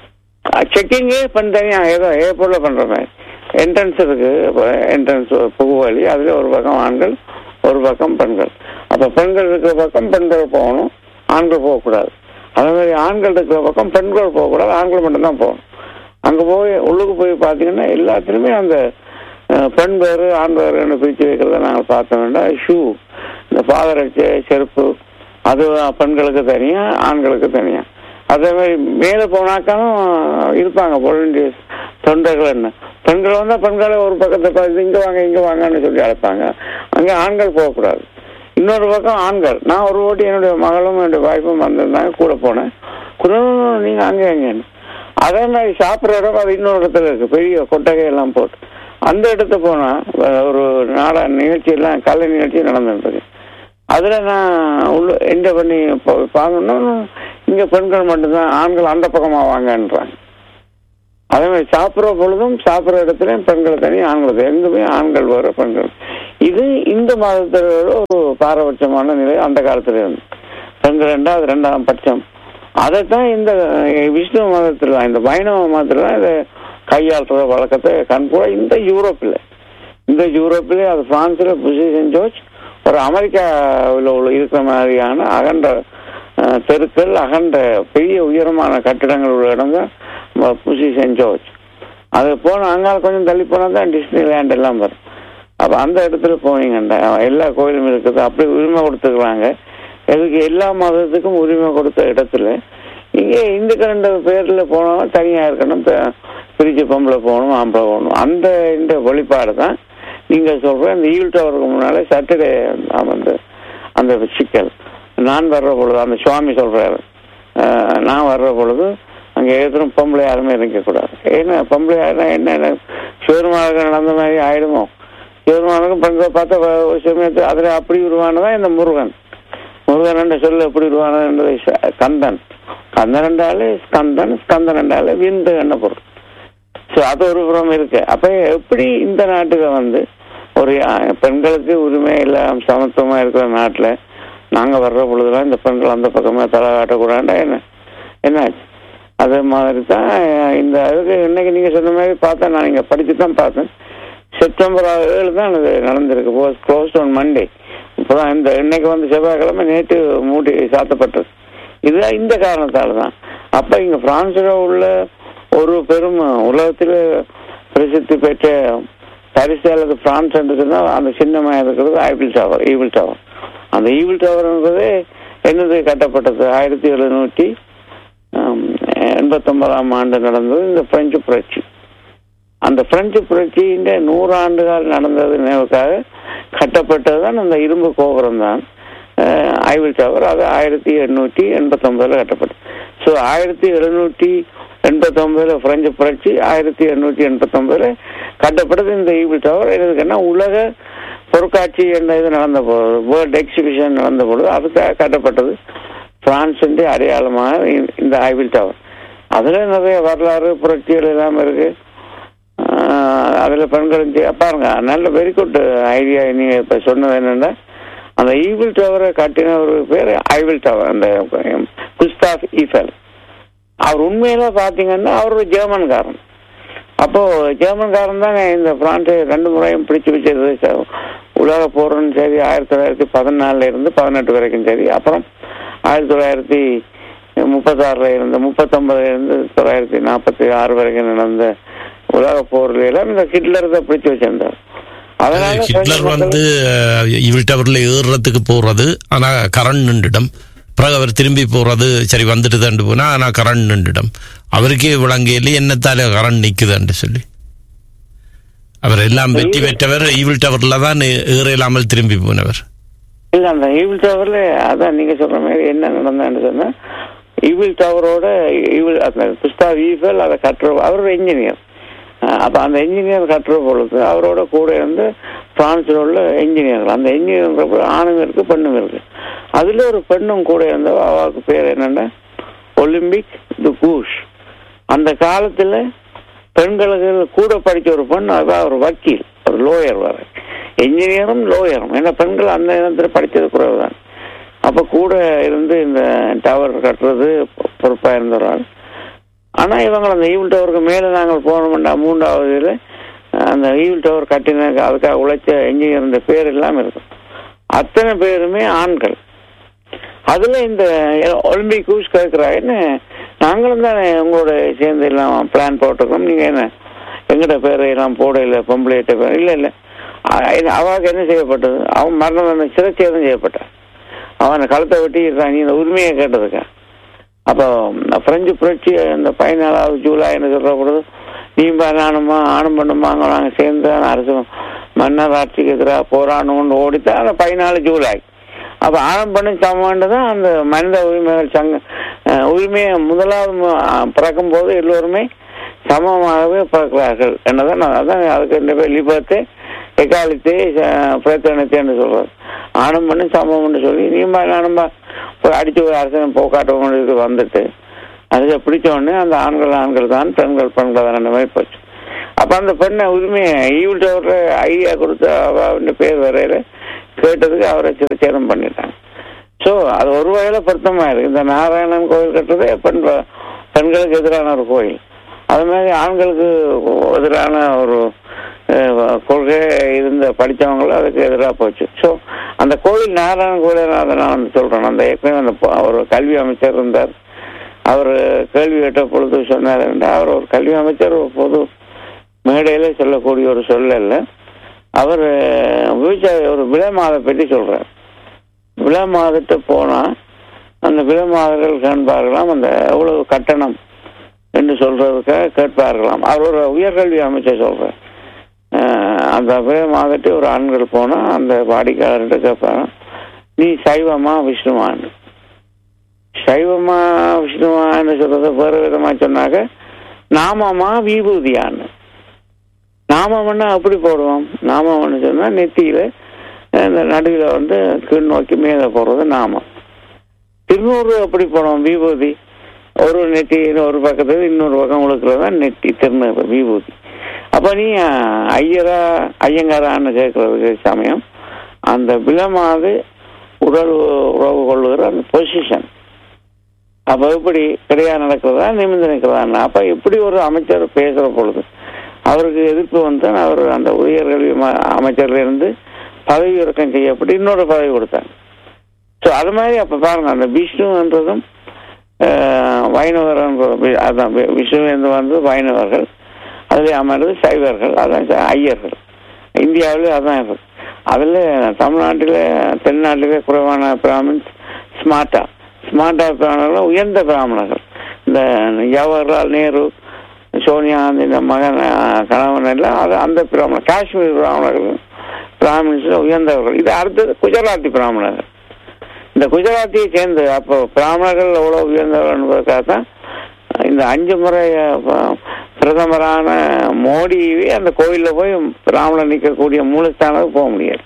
செக்கிங்கே பெண் தனியா ஏதோ ஏர்போர்ட்ல பண்ற மாதிரி என்ட்ரன்ஸ் இருக்கு என்ட்ரன்ஸ் புகுவழி அதுல ஒரு பக்கம் ஆண்கள் ஒரு பக்கம் பெண்கள் அப்ப பெண்கள் இருக்கிற பக்கம் பெண்கள் போகணும் ஆண்கள் போகக்கூடாது அதே மாதிரி ஆண்கள் இருக்கிற பக்கம் பெண்கள் போகக்கூடாது ஆண்கள் மட்டும்தான் போகணும் அங்க போய் உள்ளுக்கு போய் பார்த்தீங்கன்னா எல்லாத்துலயுமே அந்த அஹ், பெண் பேரு ஆண் பேருன்னு பிரிச்சு வைக்கிறத நாங்கள் பார்த்த வேண்டாம் ஷூ இந்த பாதரட்சை செருப்பு அது பெண்களுக்கு தனியா ஆண்களுக்கு தனியா அதே மாதிரி மேலே போனாக்காலும் இருப்பாங்க வாலண்டியர்ஸ் தொண்டர்கள் என்ன பெண்கள் வந்தா பெண்களை ஒரு பக்கத்தை பார்த்து இங்க வாங்க இங்க வாங்கன்னு சொல்லி அழைப்பாங்க அங்க ஆண்கள் போகக்கூடாது இன்னொரு பக்கம் ஆண்கள் நான் ஒரு ஓட்டி என்னுடைய மகளும் என்னுடைய வாய்ப்பும் வந்திருந்தாங்க கூட போனேன் குடும்பம் நீங்க அங்கே எங்கன்னு அதே மாதிரி சாப்பிட்ற இடம் அது இன்னொரு இடத்துல இருக்கு பெரிய கொட்டகை எல்லாம் போட்டு அந்த இடத்த போனா அஹ், ஒரு நாடா நிகழ்ச்சி எல்லாம் கலை நிகழ்ச்சி நடந்துட்டு இருக்கு அதுல நான் உள்ள என்ட பண்ணி பா- பார்க்கணும்னா இங்க பெண்கள் மட்டும்தான் ஆண்கள் அந்த பக்கமா வாங்கன்றாங்க அதே மாதிரி சாப்பிட்ற பொழுதும் சாப்பிட்ற இடத்துலயும் பெண்கள் தனி ஆண்கள் தனி. எங்குமே ஆண்கள் வேறு பெண்கள் இது இந்த மாதத்தில் ஒரு பாரபட்சமான நிலை அந்த காலத்துல இருந்து பெண்கள் ரெண்டாவது ரெண்டாம் பட்சம் அதைத்தான் இந்த அஹ், விஷ்ணு மதத்தில் இந்த வைணவ மதத்தில் இதை கையாளுற வழக்கத்தை கண்கூட இந்த யூரோப்பில் இந்த யூரோப்பிலே அது பிரான்ஸில் புஷி சென்ட் ஜோர்ஜ் ஒரு அமெரிக்காவில் உள்ள இருக்கிற மாதிரியான அகண்ட அஹ், தெருக்கள் அகண்ட பெரிய உயரமான கட்டிடங்கள் உள்ள இடம் தான் புஷி சென்ட் ஜோர்ஜ் அது போன அங்கால கொஞ்சம் தள்ளி போனால் தான் டிஸ்னி லேண்ட் எல்லாம் வரும் அப்போ அந்த இடத்துல போனீங்கண்டா எல்லா கோயிலும் இருக்குது அப்படி உரிமை கொடுத்துக்கிறாங்க எதுக்கு எல்லா மதத்துக்கும் உரிமை கொடுத்த இடத்துல இங்கே இந்துக்கு ரெண்டு பேரில் போனோம் தனியாக இருக்கணும் ப- பிரிச்சு பொம்பளை போகணும் ஆம்பளை போகணும் அந்த இந்த வழிபாடு தான் நீங்கள் சொல்கிற இந்த ஈவில் டவருக்கு முன்னாலே சாட்டர்டே வந்து அந்த சிக்கல் நான் வர்ற பொழுது அந்த சுவாமி சொல்கிறாரு நான் வர்ற பொழுது அங்கே எதிரும் பொம்பளை யாருமே இருக்கக்கூடாது ஏன்னா பொம்பளை யாருன்னா என்ன என்ன சிவருமாக நடந்த மாதிரி ஆயிடுமோ சிவருமானுக்கும் பெண்களை பார்த்தா வ- ஒரு சமயத்து அதில் அப்படி உருவானதான் இந்த முருகன் முருகன் என்ற சொல்ல எப்படி உருவானது என்பதை ச- கந்தன் கந்தன் என்றாலே ஸ்கந்தன் ஸ்கந்தன் என்றாலே விந்து என்ன பொருள் ஸோ அது ஒரு புறம் இருக்கு அப்ப எப்படி இந்த நாட்டுக்கு வந்து ஒரு அஹ், பெண்களுக்கு உரிமை எல்லாம் சமத்துவமா இருக்கிற நாட்டுல நாங்க வர்ற பொழுதுலாம் இந்த பெண்கள் அந்த பக்கமா தலை காட்டக்கூடாண்டா என்ன என்னாச்சு அதே மாதிரி தான் அஹ், இந்த அதுக்கு இன்னைக்கு நீங்க சொன்ன மாதிரி பார்த்தேன் நான் இங்க படிச்சு தான் பார்த்தேன் செப்டம்பர் ஏழு தான் இது நடந்திருக்கு போஸ் க்ளோஸ் ஆன் மண்டே இப்போதான் இந்த இன்னைக்கு வந்து செவ்வாய்க்கிழமை நேற்று மூடி சாத்தப்பட்டது இதுதான் இந்த காரணத்தால தான் அப்ப இங்க பிரான்ஸ்ல உள்ள ஒரு பெரும் உலகத்தில் பிரசித்தி பெற்ற பரிசு அல்லது பிரான்ஸ் என்று சொன்னால் அந்த சின்னமாக இருக்கிறது ஐபிள் டவர் ஈவில் டவர் அந்த ஈவில் டவர் என்பது என்னது கட்டப்பட்டது ஆயிரத்தி எழுநூற்றி எண்பத்தொன்பதாம் ஆண்டு நடந்தது இந்த பிரெஞ்சு புரட்சி அந்த பிரெஞ்சு புரட்சியின் நூறாண்டுகள் நடந்தது நினைவுக்காக கட்டப்பட்டது தான் அந்த இரும்பு கோபுரம் தான் ஐவில் டவர் அது ஆயிரத்தி எண்ணூற்றி எண்பத்தொன்பதுல கட்டப்பட்டது ஸோ ஆயிரத்தி எழுநூற்றி எண்பத்தொன்பதுல பிரெஞ்சு புரட்சி ஆயிரத்தி எண்ணூற்றி எண்பத்தொன்பதுல கட்டப்பட்டது இந்த ஈவில் டவர் எதுக்குன்னா உலக பொருட்காட்சி என்ற இது நடந்த பொழுது வேர்ல்ட் எக்ஸிபிஷன் நடந்த பொழுது அதுக்காக கட்டப்பட்டது பிரான்ஸின் அடையாளமாக இந்த- இந்த ஐவில் டவர் அதுல நிறைய வரலாறு புரட்சிகள் எல்லாம் இருக்கு ஆஹ் அதுல பெண்களும் செய்ய- பாருங்க நல்ல வெரி குட் ஐடியா நீங்க இப்ப சொன்னது என்னன்னா அந்த ஈவில் டவரை கட்டின ஒரு பேர் ஐவில் டவர் அந்த குஸ்தாஃப் ஈஃபல் அவர் உண்மையில பாத்தீங்கன்னா அவர் ஒரு ஜெர்மன்காரன் அப்போ ஜெர்மன்காரன் தாங்க இந்த பிரான்ஸை ரெண்டு முறையும் பிடிச்சு வச்சது ச- உலக போர்னு சரி ஆயிரத்தி தொள்ளாயிரத்தி பதினாலுல இருந்து பதினெட்டு வரைக்கும் சரி அப்புறம் ஆயிரத்தி தொள்ளாயிரத்தி முப்பத்தாறுல இருந்து முப்பத்தொன்பதுல இருந்து தொள்ளாயிரத்தி நாற்பத்தி ஆறு வரைக்கும் நடந்த உலக போர்ல எல்லாம் இந்த ஹிட்லர் தான் பிடிச்சு வச்சிருந்தார் அதனால ஹிட்லர் பிரெஞ்சு வந்து இவில் டவர்ல ஏறுறதுக்கு போறது ஆனா கரண் நின்றுடும் பிறகு அவர் திரும்பி போறது சரி வந்துட்டு தண்டு போனா ஆனா கரண் நின்றுடும் அவருக்கே விளங்கையில என்னத்தால கரண் நிக்குதுன்னு சொல்லி அவர் எல்லாம் வெற்றி பெற்றவர் ஈவில் டவர்ல தான் ஏற இல்லாமல் திரும்பி போனவர் இல்ல அந்த ஈவில் டவர்ல அதான் நீங்க சொல்ற மாதிரி என்ன நடந்தான்னு சொன்னா ஈவில் டவரோட ஈவில் அந்த குஸ்தா ஈஃபல் அதை கட்டுற அவர் ஒரு இன்ஜினியர் அப்ப அந்த இன்ஜினியர் கட்டுற பொழுது அவரோட கூட இருந்து பிரான்ஸ்ல உள்ள இன்ஜினியர்கள் அந்த இன்ஜினியர் ஆணுங்க இருக்கு பெண்ணுங்க இருக்கு அதுல ஒரு பெண்ணும் கூட இருந்த அவருக்கு பேர் என்னன்னா ஒலிம்பிக் தி கூஷ் அந்த காலத்துல பெண்களுக்கு கூட படிச்ச ஒரு பெண் அதான் ஒரு வக்கீல் ஒரு லோயர் வர இன்ஜினியரும் லோயரும் ஏன்னா பெண்கள் அந்த நேரத்தில் படித்தது குறைவு தான் அப்போ கூட இருந்து இந்த டவர் கட்டுறது பொறுப்பாக இருந்தவரால் ஆனால் இவங்க அந்த ஈவில் டவருக்கு மேலே நாங்கள் போனோம்னா மூன்றாவது இதில் அந்த ஈவில் டவர் கட்டின அதுக்காக உழைச்ச இன்ஜினியர் பேர் எல்லாம் இருக்கும் அத்தனை பேருமே ஆண்கள் அதுல இந்த ஒலிம்பிக் கூஸ் கேட்கிறாங்க நாங்களும் தானே உங்களோட சேர்ந்து எல்லாம் பிளான் போட்டிருக்கோம் நீங்க என்ன எங்கிட்ட பேரை எல்லாம் போட இல்லை பொம்பளையிட்ட பேர் இல்ல இல்ல அ- இது அவாவுக்கு என்ன செய்யப்பட்டது அவன் மரண தண்டனை சிறைச்சேதம் செய்யப்பட்டான் அவன் கழுத்தை வெட்டி இருக்கான் நீ இந்த உரிமையை கேட்டதுக்கா அப்போ இந்த பிரெஞ்சு புரட்சி இந்த பதினாலாவது ஜூலைன்னு சொல்ற பொழுது நீம்பா நானுமா ஆணும் பண்ணுமாங்க நாங்கள் சேர்ந்து அரசு மன்னர் ஆட்சிக்கு எதிராக போராடணும்னு ஓடித்தான் அந்த பதினாலு ஜூலை அப்ப ஆணம் பண்ணி சமமாண்டு தான் அந்த மனித உரிமைகள் சங்க அஹ், உரிமையை முதலாவது மு- அஹ், பிறக்கும் போது எல்லோருமே சமமாகவே பிறக்கிறார்கள் என்னதான் நான் அதான் அதுக்கு இந்த பேர் லிபர்த்தே எக்காலித்தே பிரச்சனைத்தேன்னு சொல்றது ஆணும் பண்ணி சமம்னு சொல்லி நீமா நானும்பா போய் அடிச்சு ஒரு அரசனை போக்காட்டவங்களுக்கு வந்துட்டு அதுக்கு பிடிச்ச உடனே அந்த ஆண்கள் ஆண்கள் தான் பெண்கள் பெண்கள் தான் அந்த மாதிரி போச்சு அப்ப அந்த பெண்ணை உரிமையை ஈவிட்ட ஒரு ஐடியா கொடுத்து அவ பேர் வரையில கேட்டதுக்கு அவரை சிறுச்சேதம் பண்ணிட்டாங்க ஸோ அது ஒரு வகையில பொருத்தமா இருக்கு இந்த நாராயணன் கோயில் கட்டுறதே பெண் பெண்களுக்கு எதிரான ஒரு கோயில் அது மாதிரி ஆண்களுக்கு எதிரான ஒரு அஹ், கொள்கை இருந்த படித்தவங்களும் அதுக்கு எதிராக போச்சு ஸோ அந்த கோயில் நாராயணன் கோயில் அதை நான் வந்து சொல்றேன் அந்த ஏற்கனவே அந்த பொ- ஒரு கல்வி அமைச்சர் இருந்தார் அவர் கேள்வி கேட்ட பொழுது சொன்னார் என்றால் அவர் ஒரு கல்வி அமைச்சர் ஒரு பொது மேடையில சொல்லக்கூடிய ஒரு சொல்லல அவர் விவசாய ஒரு விலை மாதை பற்றி சொல்றார் விலை மாதத்தை போனா அந்த விலை மாதர்கள் காண்பார்களாம் அந்த எவ்வளவு கட்டணம் என்று சொல்றதுக்காக கேட்பார்களாம் அவர் ஒரு உயர்கல்வி அமைச்சர் சொல்றார் அஹ் அந்த விலை மாதத்தை ஒரு ஆண்கள் போனா அந்த வாடிக்கையாளர்கிட்ட கேட்பாங்க நீ சைவமா விஷ்ணுவான்னு சைவமா விஷ்ணுவான்னு சொல்றத வேறு விதமா சொன்னாக்க நாமமா விபூதியான்னு நாமம்னா அப்படி போடுவோம் நாமம்னு சொன்னா நெத்தியில இந்த நடுவில் வந்து கீழ் நோக்கி மேலே போடுறது நாமம் திருநூறு அப்படி போடுவோம் விபூதி ஒரு நெத்தி ஒரு பக்கத்துல இன்னொரு பக்கம் உழுக்கிறது தான் நெத்தி திருநூறு விபூதி அப்ப நீ அஹ், ஐயரா ஐயங்காரான்னு கேட்கறதுக்கு சமயம் அந்த பிலமாது உடல் உறவு கொள்ளுகிற அந்த பொசிஷன் அப்ப எப்படி கிடையாது நடக்கிறதா நிமிர்ந்து நிற்கிறதா அப்ப இப்படி ஒரு அமைச்சர் பேசுற பொழுது அவருக்கு எதிர்ப்பு வந்து அவர் அந்த உயர்கல்வி ம- அமைச்சர்ல இருந்து பதவி இறக்கம் செய்யப்பட்டு இன்னொரு பதவி கொடுத்தாங்க ஸோ அது மாதிரி அப்ப பாருங்க அந்த விஷ்ணுன்றதும் ஆஹ், வைணவர் என்ற- அதான் வி- விஷ்ணு என்று வந்து வைணவர்கள் அதில் அமர்ந்து சைவர்கள் அதான் ச- ஐயர்கள் இந்தியாவிலே அதான் இருக்கு அதில் தமிழ்நாட்டில் தென்னாட்டிலே குறைவான பிராமின்ஸ் ஸ்மார்ட்டா ஸ்மார்ட்டா பிராமணர்கள் உயர்ந்த பிராமணர்கள் இந்த ஜவஹர்லால் நேரு சோனியா காந்தி இந்த மகன் அஹ், கணவன் எல்லாம் அது அந்த பிராமணர் காஷ்மீர் பிராமணர்கள் பிராமின்ஸ்ல உயர்ந்தவர்கள் இது அடுத்தது குஜராத்தி பிராமணர்கள் இந்த குஜராத்தியை சேர்ந்து அப்போ பிராமணர்கள் எவ்வளவு உயர்ந்தவர்கள் என்பதற்காக தான் இந்த அஞ்சு முறை அஹ், ப- பிரதமரான மோடியே அந்த கோயில்ல போய் பிராமணர் நிற்கக்கூடிய மூலஸ்தானத்துக்கு போக முடியாது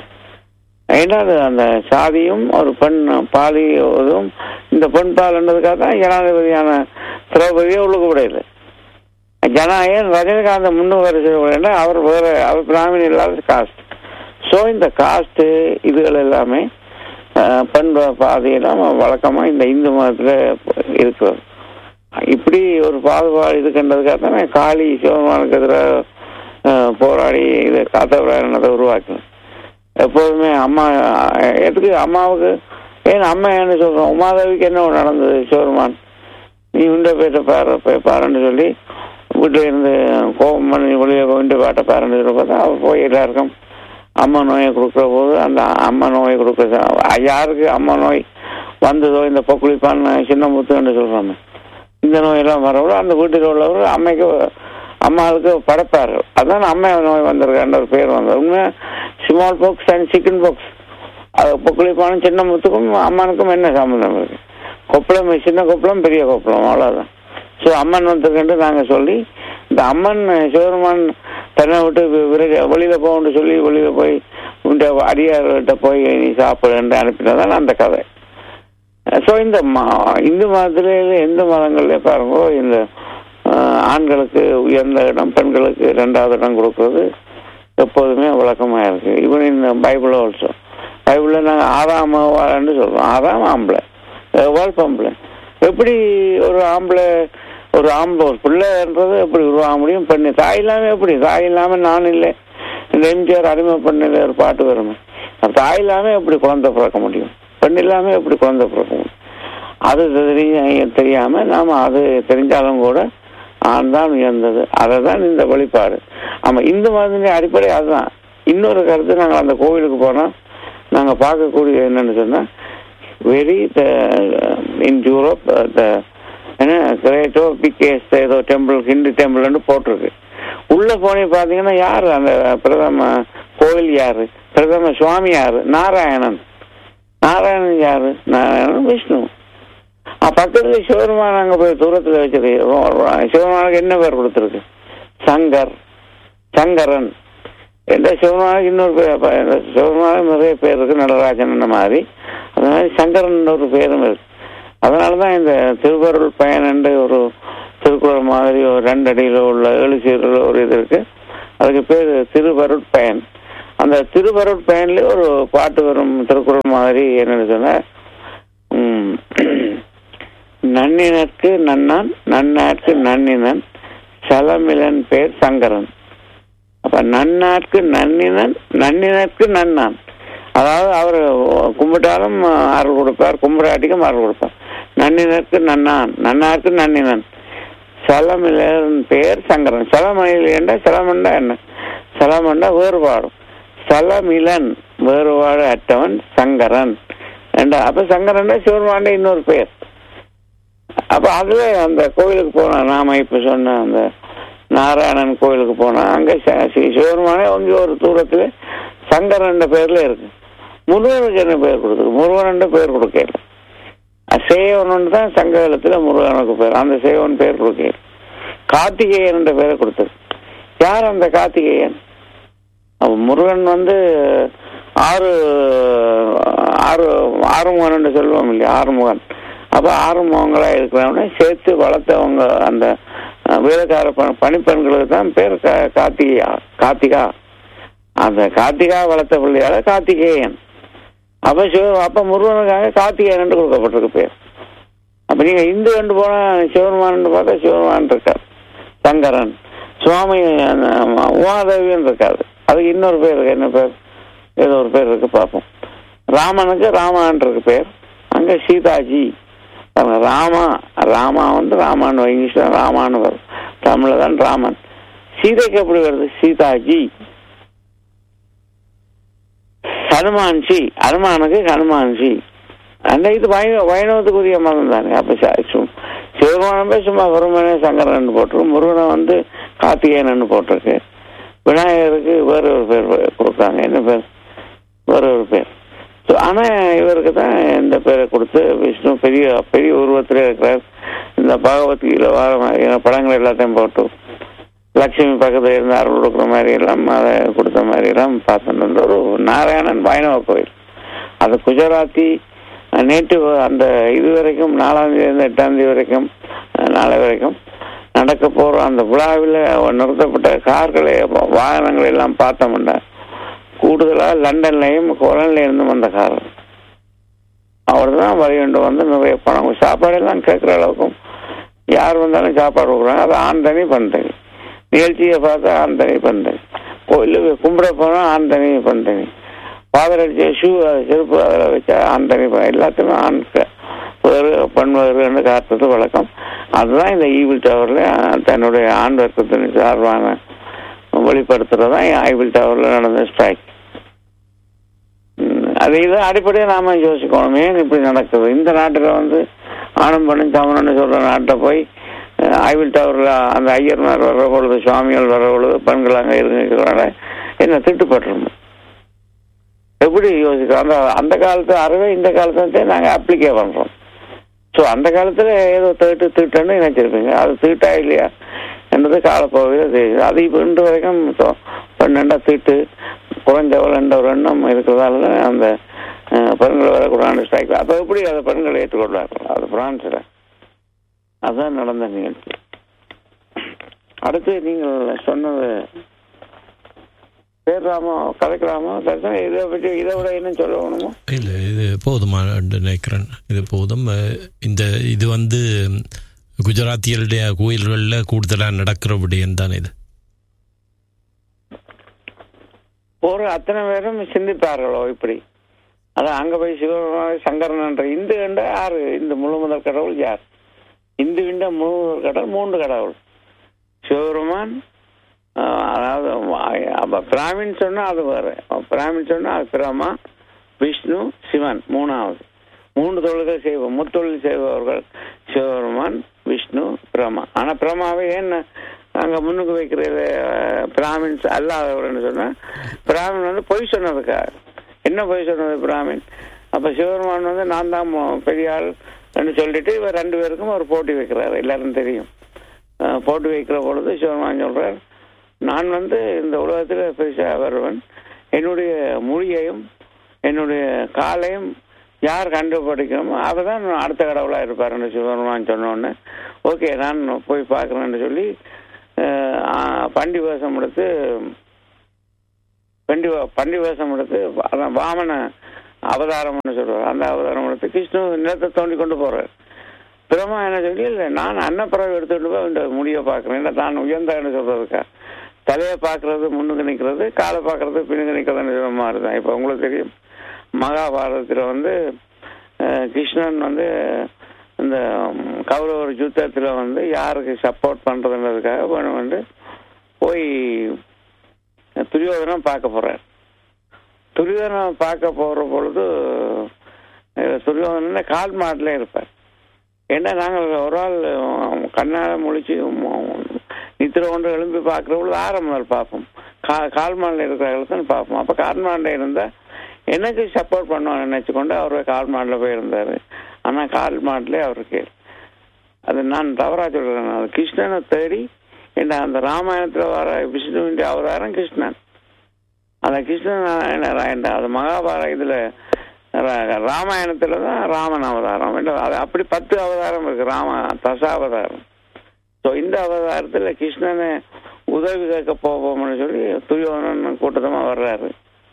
ஏன்னா அது அந்த சாதியும் ஒரு பெண் பாலியும் இந்த பெண் பால்ன்றதுக்காக தான் ஜனாதிபதியான திரௌபதியை உள்ளுக்கு விடையில ஜனாயன் ரஜினிகாந்த் முன்னூறு வரிசை அவர் வேற அவர் பிராமணி இல்லாத காஸ்ட் ஸோ இந்த காஸ்ட் இதுகள் எல்லாமே அஹ், பெண் பாதையெல்லாம் வழக்கமா இந்த இந்து மதத்துல இருக்கிறது இப்படி ஒரு பாகுபாடு இதுக்குன்றதுக்காக தான் காளி சிவபெருமானுக்கு எதிராக அஹ், போராடி இது காத்தவராயணத்தை உருவாக்கினேன் எப்போதுமே அம்மா அஹ், எதுக்கு அம்மாவுக்கு ஏன் அம்மா என்ன சொல்றோம் உமாதேவிக்கு என்ன நடந்தது சிவபெருமான் நீ உண்ட பேட்ட பாரு போய் பாருன்னு சொல்லி வீட்டில் இருந்து கோபம் பண்ணி வெளியே உண்ட பாட்ட பாருன்னு சொல்லி பார்த்தா அவர் போய் எல்லாருக்கும் அம்மா நோயை கொடுக்குற போது அந்த அம்மா நோயை கொடுக்குறது யாருக்கு அம்மா நோய் வந்ததோ இந்த பொக்குளிப்பான் சின்ன முத்துன்னு சொல்றாங்க இந்த நோயெல்லாம் வரவிட அந்த வீட்டில் உள்ளவர் அம்மைக்கு அம்மாவுக்கு படைப்பார்கள் அதான் அம்மை நோய் வந்திருக்கான்ற ஒரு பேர் வந்தது உண்மையா smallpox and chickenpox அது பொக்குளிப்பானும் சின்ன முத்துக்கும் அம்மனுக்கும் என்ன சம்மந்தம் இருக்கு கொப்பளம் சின்ன கொப்பளம் பெரிய கொப்பளம் அவ்வளவுதான் ஸோ அம்மன் வந்திருக்குன்ட்டு நாங்கள் சொல்லி இந்த அம்மன் சிவருமான் தன்னை விட்டு வி- விலக வெளியில போகணும்னு சொல்லி வெளியில போய் உண்ட அடியார்கிட்ட போய் நீ சாப்பிடுன்னு அனுப்பினதான் அந்த கதை ஸோ இந்த ம- இந்து மதத்திலே எந்த மதங்கள்ல பாருங்க இந்த அஹ், ஆண்களுக்கு உயர்ந்த இடம் பெண்களுக்கு ரெண்டாவது இடம் கொடுக்கறது எப்போதுமே வழக்கமா இருக்கு இவன் இந்த பைபிள் ஆல்சோ பைபிள்ல நாங்கள் ஆறாம் வாழன்னு சொல்றோம் ஆறாம் ஆம்பளை எவ்வாள் பொம்பளை எப்படி ஒரு ஆம்பளை ஒரு ஆம்பளை ஒரு பிள்ளைன்றது எப்படி உருவாக முடியும் பெண்ணு தாய் இல்லாம எப்படி தாய் இல்லாம நான் இல்லை இந்த எம்ஜிஆர் அடிமை பெண்ணில் ஒரு பாட்டு வருமே அப்ப தாய் இல்லாம எப்படி குழந்தை பிறக்க முடியும் பெண் இல்லாம எப்படி குழந்தை பிறக்க முடியும் அது தெரிய தெரியாம நாம அது தெரிஞ்சாலும் கூட ஆண் தான் உயர்ந்தது அதை தான் இந்த வழிபாடு ஆமா இந்து மதத்தின் அடிப்படை அதுதான் இன்னொரு கருத்து நாங்கள் அந்த கோவிலுக்கு போனா நாங்க பார்க்கக்கூடிய என்னன்னு சொன்னா வெரி இன் யூரோப் த என்ன கிரேட்டோ பிகேஸ் ஏதோ டெம்பிள் ஹிந்து டெம்பிள்னு போட்டிருக்கு உள்ள போனே பாத்தீங்கன்னா யாரு அந்த பிரதம கோவில் யாரு பிரதம சுவாமி யாரு நாராயணன் நாராயணன் யாரு நாராயணன் விஷ்ணு அஹ் பக்கத்துல சிவபெருமான் அங்க போய் தூரத்துல வச்சிருக்கு சிவபெருமானுக்கு என்ன பேர் கொடுத்துருக்கு சங்கர் சங்கரன் எந்த சிவபெருமானுக்கு இன்னொரு பேர் அப்ப இந்த சிவபெருமானுக்கு நிறைய பேர் இருக்கு நடராஜன் மாதிரி அது மாதிரி சங்கரன் ஒரு பேரும் இருக்கு அதனாலதான் இந்த திருவருள் பயன் என்று ஒரு திருக்குறள் மாதிரி ஒரு ரெண்டு அடியில உள்ள ஏழு சீரில் ஒரு இது இருக்கு அதுக்கு பேர் திருவருட் பயன் அந்த திருவருட் பயன்ல ஒரு பாட்டு வரும் திருக்குறள் மாதிரி என்னன்னு சொன்னா உம், நன்னினற்கு நன்னான் நன்னாற்கு நன்னினன் சலமிலன் பேர் சங்கரன் அப்ப நன்னாற்கு நன்னினன் நன்னினற்கு நன்னான் அதாவது அவர் கும்பிட்டாலும் அருள் கொடுப்பார் கும்பிடாட்டிக்கும் அருள் கொடுப்பார் நன்னினருக்கு நன்னான் நன்னாருக்கு நன்னினன் சலமிலன் பேர் சங்கரன் சலமணியில் என்ன சலமண்டா என்ன சலமண்டா வேறுபாடும் சலமிலன் வேறுபாடு அற்றவன் சங்கரன் ஏண்டா அப்ப சங்கரன் சிவருமாண்ட இன்னொரு பேர் அப்ப அதுல அந்த கோயிலுக்கு போனா நாம இப்ப சொன்ன அந்த நாராயணன் கோயிலுக்கு போனா அங்க ச- ஸ்ரீ சிவருமானே அங்க ஒரு தூரத்துல சங்கரன் பேர்ல இருக்கு முருகனுக்கு என்ன பேர் கொடுத்துருக்கு முருகன் பேர் கொடுக்கல சேவன் தான் சங்க காலத்துல முருகனுக்கு பேர் அந்த சேவன் பேர் கொடுக்கல கார்த்திகேயன் என்ற பேரை கொடுத்துருக்கு யார் அந்த கார்த்திகேயன் அப்ப முருகன் வந்து ஆறு ஆறு ஆறுமுகன் என்று சொல்லுவோம் இல்லையா ஆறுமுகன் அப்ப ஆறுமுகங்களா இருக்கிறவன சேர்த்து வளர்த்தவங்க அந்த அஹ், வேலைக்கார ப- பணிப்பெண்களுக்கு தான் பேர் கா- கார்த்திகா கார்த்திகா அந்த கார்த்திகா வளர்த்த பிள்ளையால கார்த்திகேயன் அப்ப சிவ அப்ப முருகனுக்காக கார்த்திகேயன் என்று கொடுக்கப்பட்டிருக்கு பேர் அப்ப நீங்க இந்து கண்டு போனா சிவருமான் பார்த்தா சிவருமான் இருக்கார் சங்கரன் சுவாமி அந்த, உமாதேவின்னு இருக்காது அதுக்கு இன்னொரு பேர் இருக்கு என்ன பேர் ஏதோ ஒரு பேர் இருக்கு பார்ப்போம் ராமனுக்கு ராமான் இருக்கு பேர் அங்க சீதாஜி பாருங்க, ராமா ராமா வந்து ராமான் இங்கிலீஷ்ல ராமான்னு வரும் தமிழ்ல தான் ராமன் சீதைக்கு எப்படி வருது சீதாஜி ஹனுமான்ஜி ஹனுமானுக்கு ஹனுமான்ஜி அந்த இது வைணவ வைணவத்துக்குரிய மதம் தானே அப்ப ச- சு- சிவபெருமானமே சும்மா வெறுமனே சங்கரன் போட்டிருக்கு முருகனை வந்து கார்த்திகேயன் போட்டிருக்கு விநாயகருக்கு வேற ஒரு பேர் கொடுத்தாங்க என்ன பேர் வேற ஒரு பேர் So, ஆனா இவருக்கு தான் இந்த பேரை கொடுத்து விஷ்ணு பெரிய பெரிய உருவத்திலே இருக்கிறார் இந்த பகவத்கீதை வார மாதிரியான படங்கள் எல்லாத்தையும் போட்டு லட்சுமி பக்கத்துல இருந்து அருள் கொடுக்குற மாதிரி எல்லாம் அதை கொடுத்த மாதிரி எல்லாம் பார்த்துட்டு இருந்த ஒரு நாராயணன் வைணவ கோயில் அது குஜராத்தி அஹ், நேற்று அந்த இது வரைக்கும் நாலாம் தேதி இருந்து எட்டாம் தேதி வரைக்கும் அஹ், நாளை வரைக்கும் நடக்க போற அந்த விழாவில் நிறுத்தப்பட்ட கார்களை வாகனங்களை எல்லாம் பார்த்தோம்னா கூடுதலா லண்டன்லயும் கொலன்ல இருந்தும் வந்த கார் அவர் தான் வழிகொண்டு வந்து நிறைய பணம் சாப்பாடு எல்லாம் கேட்குற அளவுக்கும் யார் வந்தாலும் சாப்பாடு கொடுக்குறாங்க அது ஆண் தனி பண்றீங்க நிகழ்ச்சியை பார்த்தா ஆண் தனி பண்றீங்க கோயிலுக்கு கும்பிட போனா ஆண் தனி பண்றீங்க பாதர் அடிச்ச ஷூ செருப்பு அதில் வச்சா ஆண் தனி பண் எல்லாத்தையுமே ஆண் க- வேறு பெண் வேறுன்னு காட்டுறது வழக்கம் அதுதான் இந்த ஈவில் டவர்ல தன்னுடைய ஆண் வர்க்கத்தின் சார்பான வெளிப்படுத்துறது தான் ஐவில் டவர்ல நடந்த ஸ்ட்ரைக் அது இது அடிப்படையாக நாம யோசிக்கணும் ஏன் இப்படி நடக்குது இந்த நாட்டுல வந்து ஆணும் பெண்ணும் சமணன்னு சொல்ற நாட்டை போய் அஹ், ஐவில் டவர்ல அந்த ஐயர்மார் வர்ற பொழுது சுவாமிகள் வர்ற பொழுது பெண்கள் அங்கே இருக்கிறனால என்ன திட்டுப்பட்டுருமோ எப்படி யோசிக்கிறோம் அந்த அந்த காலத்து அறிவை இந்த காலத்துல நாங்க அப்ளிகே பண்றோம் ஸோ அந்த காலத்துல ஏதோ தீட்டு தீட்டுன்னு நினைச்சிருப்பீங்க அது தீட்டா இல்லையா என்றது காலப்போகையில் தெரியுது அது இப்போ இன்று வரைக்கும் சொ- பெண்ணண்டா தீட்டு குறைஞ்சவள் என்ற ஒரு எண்ணம் இருக்கிறதால அந்த அஹ், பெண்கள் வரக்கூடாது ஸ்ட்ரைக் அப்போ எப்படி அதை பெண்கள் ஏற்றுக்கொள்வார்கள் அது பிரான்ஸில் அதான் நடந்த நிகழ்ச்சி அடுத்து நீங்கள் சொன்னது பேசலாமோ கலைக்கலாமோ தர்சனம் இதை பற்றி இதை விட இன்னும் சொல்லணுமோ இல்லை இது போதுமான நினைக்கிறேன் இது போதும் அஹ், இந்த இது வந்து குஜராத்தியருடைய கோயில்களில் கூடுதலாக நடக்கிற விடயம் தான் இது ஒரு அத்தனை பேரும் சிந்திப்பார்களோ இப்படி அதான் அங்க போய் சிவபெருமான சங்கரன் என்ற இந்து கண்ட யாரு இந்த முழு முதல் கடவுள் யார் இந்து கண்ட முழு முதல் கடவுள் மூன்று கடவுள் சிவபெருமான் ஆஹ், அதாவது வா- அப்ப பிராமின் சொன்னா அது வேற பிராமின் சொன்னா அது பிரமா விஷ்ணு சிவன் மூணாவது மூன்று தொழில்கள் செய்வோம் முத்தொழில் செய்பவர்கள் சிவபெருமான் விஷ்ணு பிரமா ஆனா பிரமாவை என்ன அங்க முன்னுக்கு வைக்கிறது அஹ், பிராமின்ஸ் அல்லாதவர்னு சொன்னா பிராமின் வந்து பொய் சொன்னதுக்காக என்ன பொய் சொன்னது பிராமின் அப்ப சிவபெருமான் வந்து நான் தான் மொ- பெரிய ஆள் என்று சொல்லிட்டு இவர் ரெண்டு பேருக்கும் ஒரு போட்டி வைக்கிறாரு எல்லாரும் தெரியும் அஹ், போட்டி வைக்கிற பொழுது சிவபெருமான் சொல்றார் நான் வந்து இந்த உலகத்தில் பெருசா வருவன் என்னுடைய மொழியையும் என்னுடைய காலையும் யார் கண்டுபிடிக்கணுமோ அவர் தான் அடுத்த கடவுளாக இருப்பாருன்னு சிவபெருமான் சொன்னோடனே ஓகே நான் போய் பார்க்குறேன்னு சொல்லி அஹ், ஆ, பண்டி வேஷம் எடுத்து பண்டி வ- பண்டி வேஷம் எடுத்து அதான் வாமன அவதாரம்னு சொல்றாரு அந்த அவதாரம் எடுத்து கிருஷ்ணு நிலத்தை தோண்டி கொண்டு போறாரு பிரம்மா என்ன சொல்லி இல்லை நான் அன்னப்பறவை எடுத்துட்டு போய் இந்த முடியை பார்க்குறேன் இல்லை தான் உயர்ந்தான்னு சொல்றதுக்கா தலையை பார்க்கறது முன்னுக்கு நிற்கிறது காலை பார்க்கறது பின்னுக்கு நிற்கிறதுன்னு சொல்ல மாதிரி தான் இப்போ உங்களுக்கு தெரியும் மகாபாரதத்தில் வந்து அஹ், கிருஷ்ணன் வந்து இந்த ம், கௌரவர் யுத்தத்தில் வந்து யாருக்கு சப்போர்ட் பண்ணுறதுன்றதுக்காக வேணும் வந்து போய் துரியோதனம் பார்க்க போறார் துரியோதனம் பார்க்க போற பொழுது அஹ், துரியோதனன் கால் மாட்டில் இருப்பார் ஏன்னா நாங்கள் ஒரு ஆள் அஹ், கண்ணால முழிச்சு உம், நித்திர கொண்டு எழும்பி பார்க்குற பொழுது ஆரம் முதல் பார்ப்போம் கா கால் மாடில் இருக்கிறவங்களுக்கு பார்ப்போம் அப்போ கால் மாடில் இருந்தால் எனக்கு சப்போர்ட் பண்ணுவான்னு நினச்சிக்கொண்டு அவர் கால் மாடில் போயிருந்தார் ஆனால் கால் மாட்டிலே அவருக்கு அது நான் தவறா சொல்றேன் அது கிருஷ்ணனை தேடி என்ன அந்த ராமாயணத்தில் வர விஷ்ணுவின் அவதாரம் கிருஷ்ணன் அந்த கிருஷ்ணன் என்ன என்ன அது மகாபாரத இதில் ராமாயணத்துல தான் ராமன் அவதாரம் இல்ல, அது அப்படி பத்து அவதாரம் இருக்கு ராம தசாவதாரம் ஸோ இந்த அவதாரத்தில் கிருஷ்ணனை உதவி கேட்க போவோம்னு சொல்லி துரியோதனன் கூட்டத்தமாக வர்றாரு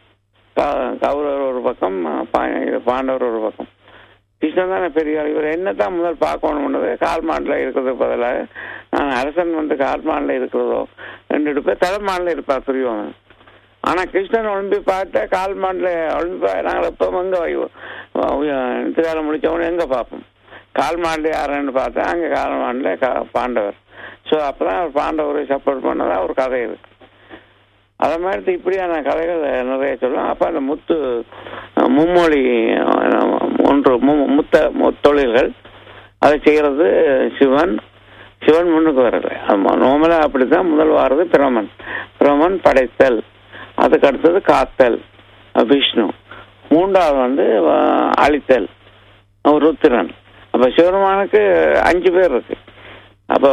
க- கௌரவர் ஒரு பக்கம் பா- இது பாண்டவர் ஒரு பக்கம் கிருஷ்ணன் தானே பெரிய ஆள் இவர் என்ன தான் முதல் பார்க்கணும்ன்றது கால் மாட்டில் இருக்கிறதுக்கு பதிலாக நான் அரசன் வந்து கால் மாட்டில் இருக்கிறதோ ரெண்டு பேர் தலை மாட்டில் இருப்பார் துரியோதனன் ஆனா கிருஷ்ணன் ஒளிம்பி பார்த்தா கால் மாட்டில் ஒளிம்பி பா நாங்கள் எப்போ எங்க திருவாரம் முடிச்சவனு எங்க பார்ப்போம் கால் மாட்டில் யாருன்னு பார்த்தா அங்க கால் மாட்டில் கா- பாண்டவர் ஸோ அப்பதான் அவர் பாண்டவரை சப்போர்ட் பண்ணதா ஒரு கதை இருக்கு அதை மாதிரி இப்படியான கதைகள் நிறைய சொல்லும் அப்ப அந்த முத்து அஹ், மும்மொழி அஹ், ஒன்று மு- முத்த முத்தொழில்கள் அதை செய்யறது சிவன் சிவன் முன்னுக்கு வரல நார்மலா அப்படித்தான் முதல் வாரது பிரமன் பிரமன் படைத்தல் அதுக்கு அடுத்தது காத்தல் அஹ், விஷ்ணு மூன்றாவது வந்து அஹ், அழித்தல் அஹ், ருத்திரன் அப்ப சிவருமானுக்கு அஞ்சு பேர் இருக்கு அப்போ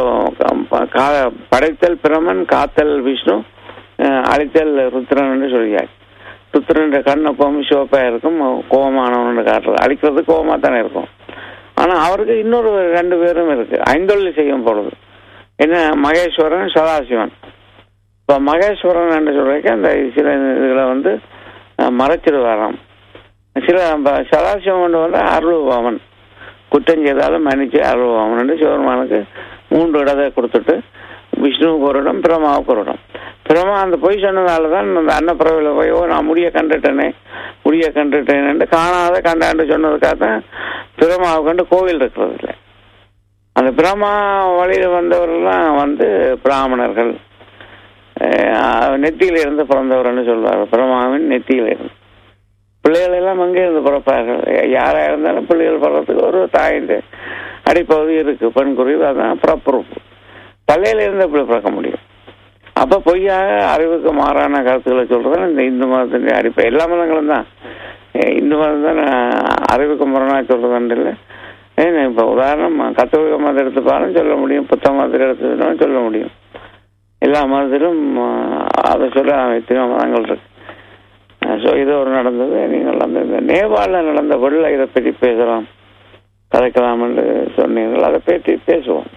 கா- படைத்தல் பிரமன் காத்தல் விஷ்ணு அஹ், அழித்தல் ருத்ரன் சொல்லியாச்சு ருத்ரன் கண் எப்பவும் சிவப்பா இருக்கும் கோபமானவன் காட்டுறது அழிக்கிறது கோபமா தானே இருக்கும் ஆனா அவருக்கு இன்னொரு ரெண்டு பேரும் இருக்கு ஐந்தொழில் செய்யும் பொழுது என்ன மகேஸ்வரன் சதாசிவன் இப்ப மகேஸ்வரன் என்று சொல்றதுக்கு அந்த சில இதுகளை வந்து அஹ், மறைச்சிடுவாராம் சில ப- சதாசிவன் வந்து அருள்பவன் குற்றம் செய்தாலும் மன்னிச்சு அருள்பவன் என்று சிவபெருமானுக்கு மூன்று இடத்தை கொடுத்துட்டு விஷ்ணுவுக்கு ஒரு இடம் பிரமாவுக்கு ஒரு இடம் பிரமா அந்த பொய் சொன்னதால தான் அந்த அன்னப்பிரவையில் போய் "ஓ, நான் முடிய கண்டுட்டேனே முடிய கண்டுட்டேன்னு காணாத கண்டாண்டு சொன்னதுக்காக தான் பிரமாவை கண்டு கோவில் இருக்கிறது இல்லை அந்த பிரமா வழியில் வந்தவர்கள்லாம் வந்து பிராமணர்கள் அஹ், நெத்தியில இருந்து பிறந்தவர்னு சொல்வார் பிரமாவின் நெத்தியில இருந்து பிள்ளைகள் எல்லாம் அங்கே இருந்து பிறப்பார்கள் யாரா இருந்தாலும் பிள்ளைகள் பிறக்கிறதுக்கு ஒரு தாயின் அடிப்பகுதி இருக்கு பெண் குருவி அதான் பிறப்புறுப்பு தலையில இருந்து எப்படி பிறக்க முடியும் அப்ப பொய்யாக அறிவுக்கு மாறான கருத்துக்களை சொல்றது இந்த இந்து மதத்தின் அடிப்படை எல்லா மதங்களும் தான் அஹ் இந்து மதம் தான் அறிவுக்கு முரணா சொல்றதுன்னு இல்லை ஏன்னா இப்ப உதாரணம் கத்தோலிக்க மதம் எடுத்து பாருன்னு சொல்ல முடியும் புத்த மதத்தில் எடுத்துனாலும் சொல்ல முடியும் எல்லா மதத்திலும் அஹ், அதை சொல்ல எத்தனையோ மதங்கள் இருக்கு ஸோ இது ஒரு நடந்தது நீங்கள் அந்த இந்த நேபாளில் நடந்த வெள்ள இதை பற்றி பேசலாம் கதைக்கலாம் என்று சொன்னீர்கள் அதை பற்றி பேசுவோம்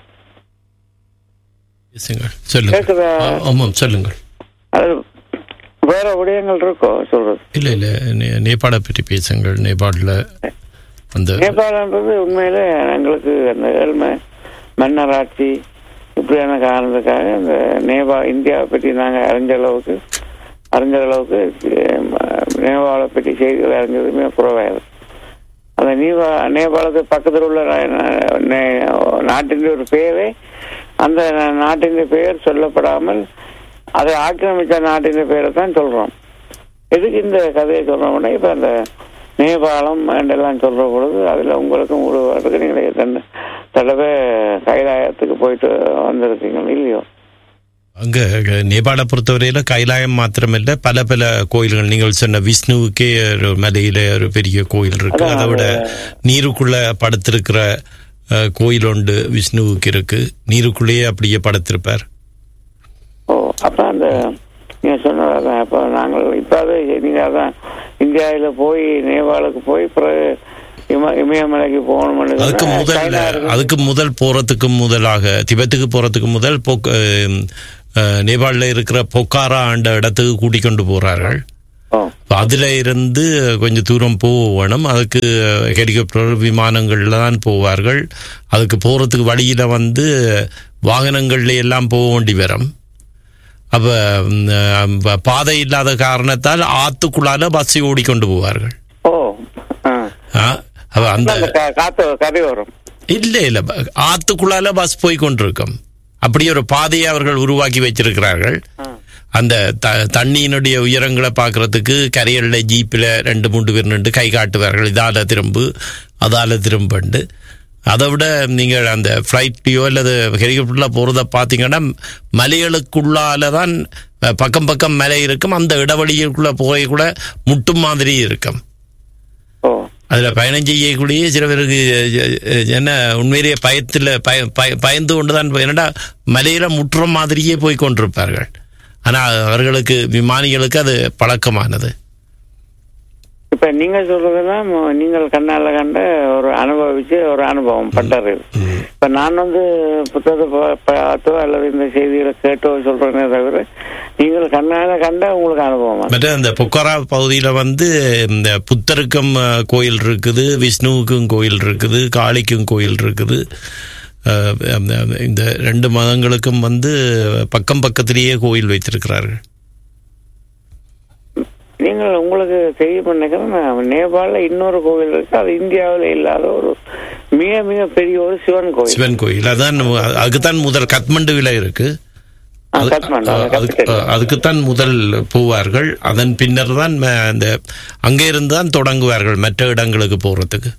பேசுங்கள் சொல்லுங்கள் கேக்குதா? ஆ, ஆமாம் சொல்லுங்கள் அது வேற விடயங்கள் இருக்கோ சொல்றது இல்ல இல்ல நே- நேபாளை பற்றி பேசுங்கள் நேபாளில் அந்த நேபாளன்றது உண்மையிலே எங்களுக்கு அந்த ஏழ்மை மன்னராட்சி இப்படியான காரணத்துக்காக இந்த நேபா இந்தியாவை பற்றி நாங்கள் அறிஞ்ச அளவுக்கு அறிஞ்ச அளவுக்கு அஹ், நேபாளை பற்றி செய்திகள் அறிஞ்சது மிக குறைவாயிருக்கு அந்த நீபா நேபாளத்துக்கு பக்கத்தில் உள்ள நா- நே- நாட்டின் ஒரு பெயரே அந்த நாட்டின் பெயர் சொல்லப்படாமல் அதை ஆக்கிரமித்த நாட்டின் பெயரை தான் சொல்றோம் எதுக்கு இந்த கதையை சொல்றோம்னா இப்ப அந்த நேபாளம் எல்லாம் சொல்ற பொழுது அதுல உங்களுக்கும் உருவாடுறதுக்கு நீங்க தண்ட- தடவை கைலாயத்துக்கு போயிட்டு வந்திருக்கீங்க இல்லையோ அங்க அங்க நேபாளை பொறுத்தவரையில கைலாயம் மாத்திரமில்ல பல பல கோயில்கள் நீங்கள் சொன்ன விஷ்ணுவுக்கே ஒரு மலையில ஒரு பெரிய கோயில் இருக்கு அதான் அதை விட நீருக்குள்ள படுத்திருக்கிற அஹ், கோயில் உண்டு விஷ்ணுவுக்கு இருக்கு நீருக்குள்ளேயே அப்படியே படுத்திருப்பார் ஓ அப்ப அந்த நீங்க சொன்னதான் அப்ப நாங்கள் இப்ப அது நீங்க அதான் இந்தியாவில போய் நேபாளுக்கு போய் பிறகு இம இமயமலைக்கு போகணும்னு அதுக்கு சொன்னா முதல் சைனா இருக்கு. அதுக்கு முதல் போறதுக்கு முதலாக திபெத்துக்கு போறதுக்கு முதல் பொக் நேபாளில் இருக்கிற பொக்காரா ஆண்ட இடத்துக்கு கூட்டிக் கொண்டு போறார்கள் ஓ அதுல இருந்து கொஞ்சம் தூரம் போகணும் அதுக்கு ஹெலிகாப்டர் விமானங்கள்ல தான் போவார்கள் அதுக்கு போறதுக்கு வழியில வந்து வாகனங்கள்ல எல்லாம் போக வேண்டி வரும் அப்ப ம், அஹ், பாதை இல்லாத காரணத்தால் ஆத்துக்குள்ளால பஸ்ஸை ஓடிக்கொண்டு போவார்கள் ஓ ஆ. ஆ, அப்ப அந்த அந்த கா- காத்து கறி வரும் இல்ல இல்ல ப- ஆத்துக்குள்ளால பஸ் போய் கொண்டிருக்கும் அப்படி ஒரு பாதையை அவர்கள் உருவாக்கி வச்சிருக்கிறார்கள் ஆ. அந்த த- தண்ணியினுடைய உயரங்களை பார்க்கறதுக்கு கரையல்ல ஜீப்பில் ரெண்டு மூன்று பேர் நின்று கை காட்டுவார்கள் இதால திரும்பு அதால திரும்பண்டு அதை விட நீங்கள் அந்த ஃப்ளைட்லையோ அல்லது ஹெலிகாப்டரில் போகிறத பார்த்தீங்கன்னா மலைகளுக்குள்ளால தான் அஹ், பக்கம் பக்கம் மலை இருக்கும் அந்த இடைவெளிக்குள்ளே போய் கூட முட்டும் மாதிரி இருக்கும் ஓ அதில் பயணம் செய்யக்கூடிய சில பேருக்கு அஹ், அஹ், என்ன உண்மையிலேயே பயத்தில் பய பய- பயந்து கொண்டு தான் போய்- என்னடா மலையில முற்ற மாதிரியே போய் கொண்டிருப்பார்கள் ஆனால் அவர்களுக்கு விமானிகளுக்கு அது பழக்கமானது இப்ப நீங்க சொல்றதெல்லாம் நீங்கள் கண்ணால கண்ட ஒரு அனுபவிச்சு ஒரு அனுபவம் பட்டது இப்ப நான் வந்து புத்தகத்தை பா- பார்த்தோ அல்லது இந்த செய்திகளை கேட்டோ சொல்றேனே தவிர நீங்கள் கண்ணால கண்ட உங்களுக்கு அனுபவம் மற்ற அந்த பொக்காரா பகுதியில் வந்து இந்த புத்தருக்கும் அஹ், கோயில் இருக்குது விஷ்ணுவுக்கும் கோயில் இருக்குது காளிக்கும் கோயில் இருக்குது அஹ், அந்த- இந்த ரெண்டு மதங்களுக்கும் வந்து பக்கம் பக்கத்திலேயே கோயில் வைத்திருக்கிறார்கள் நீங்கள் உங்களுக்கு தெரிய பண்ணிக்கிறேன் நேபாளில் இன்னொரு கோவில் இருக்கு அது இந்தியாவில் இல்லாத ஒரு மிக மிக பெரிய ஒரு சிவன் கோவில் சிவன் கோயில் அதான் நம்ம- அதுக்குத்தான் முதல் கத்மண்டுவில் இருக்கு ஆ, அது- காத்மாண்டு, அது அதுக்கு- கத்துக்கிட்டேன். அதுக்குத்தான் முதல் போவார்கள் அதன் பின்னர் தான் ம- அந்த அங்கே இருந்து தான் தொடங்குவார்கள் மற்ற இடங்களுக்கு போறதுக்கு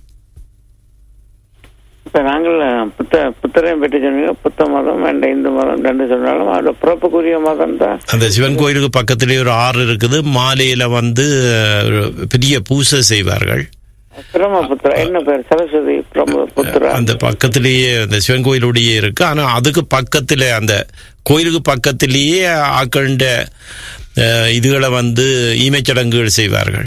இப்ப நாங்கள் புத்த புத்தரையும் பற்றி சொன்னீங்க புத்த மதம் அண்ட் இந்து மதம் ரெண்டு சொன்னாலும் அதோட பிறப்புக்குரிய மதம் தான் அந்த சிவன் கோயிலுக்கு பக்கத்திலேயே ஒரு ஆறு இருக்குது மாலையில வந்து அஹ், ஒரு பெரிய பூசை செய்வார்கள் பிரம்மபுத்திரா என்ன பேர் சரஸ்வதி பிரம்மபுத்திரா அந்த பக்கத்திலேயே அந்த சிவன் கோயிலுடைய இருக்கு ஆனா அதுக்கு பக்கத்துல அந்த கோயிலுக்கு பக்கத்திலேயே ஆக்கண்ட அஹ், இதுகளை வந்து ஈமைச்சடங்குகள் செய்வார்கள்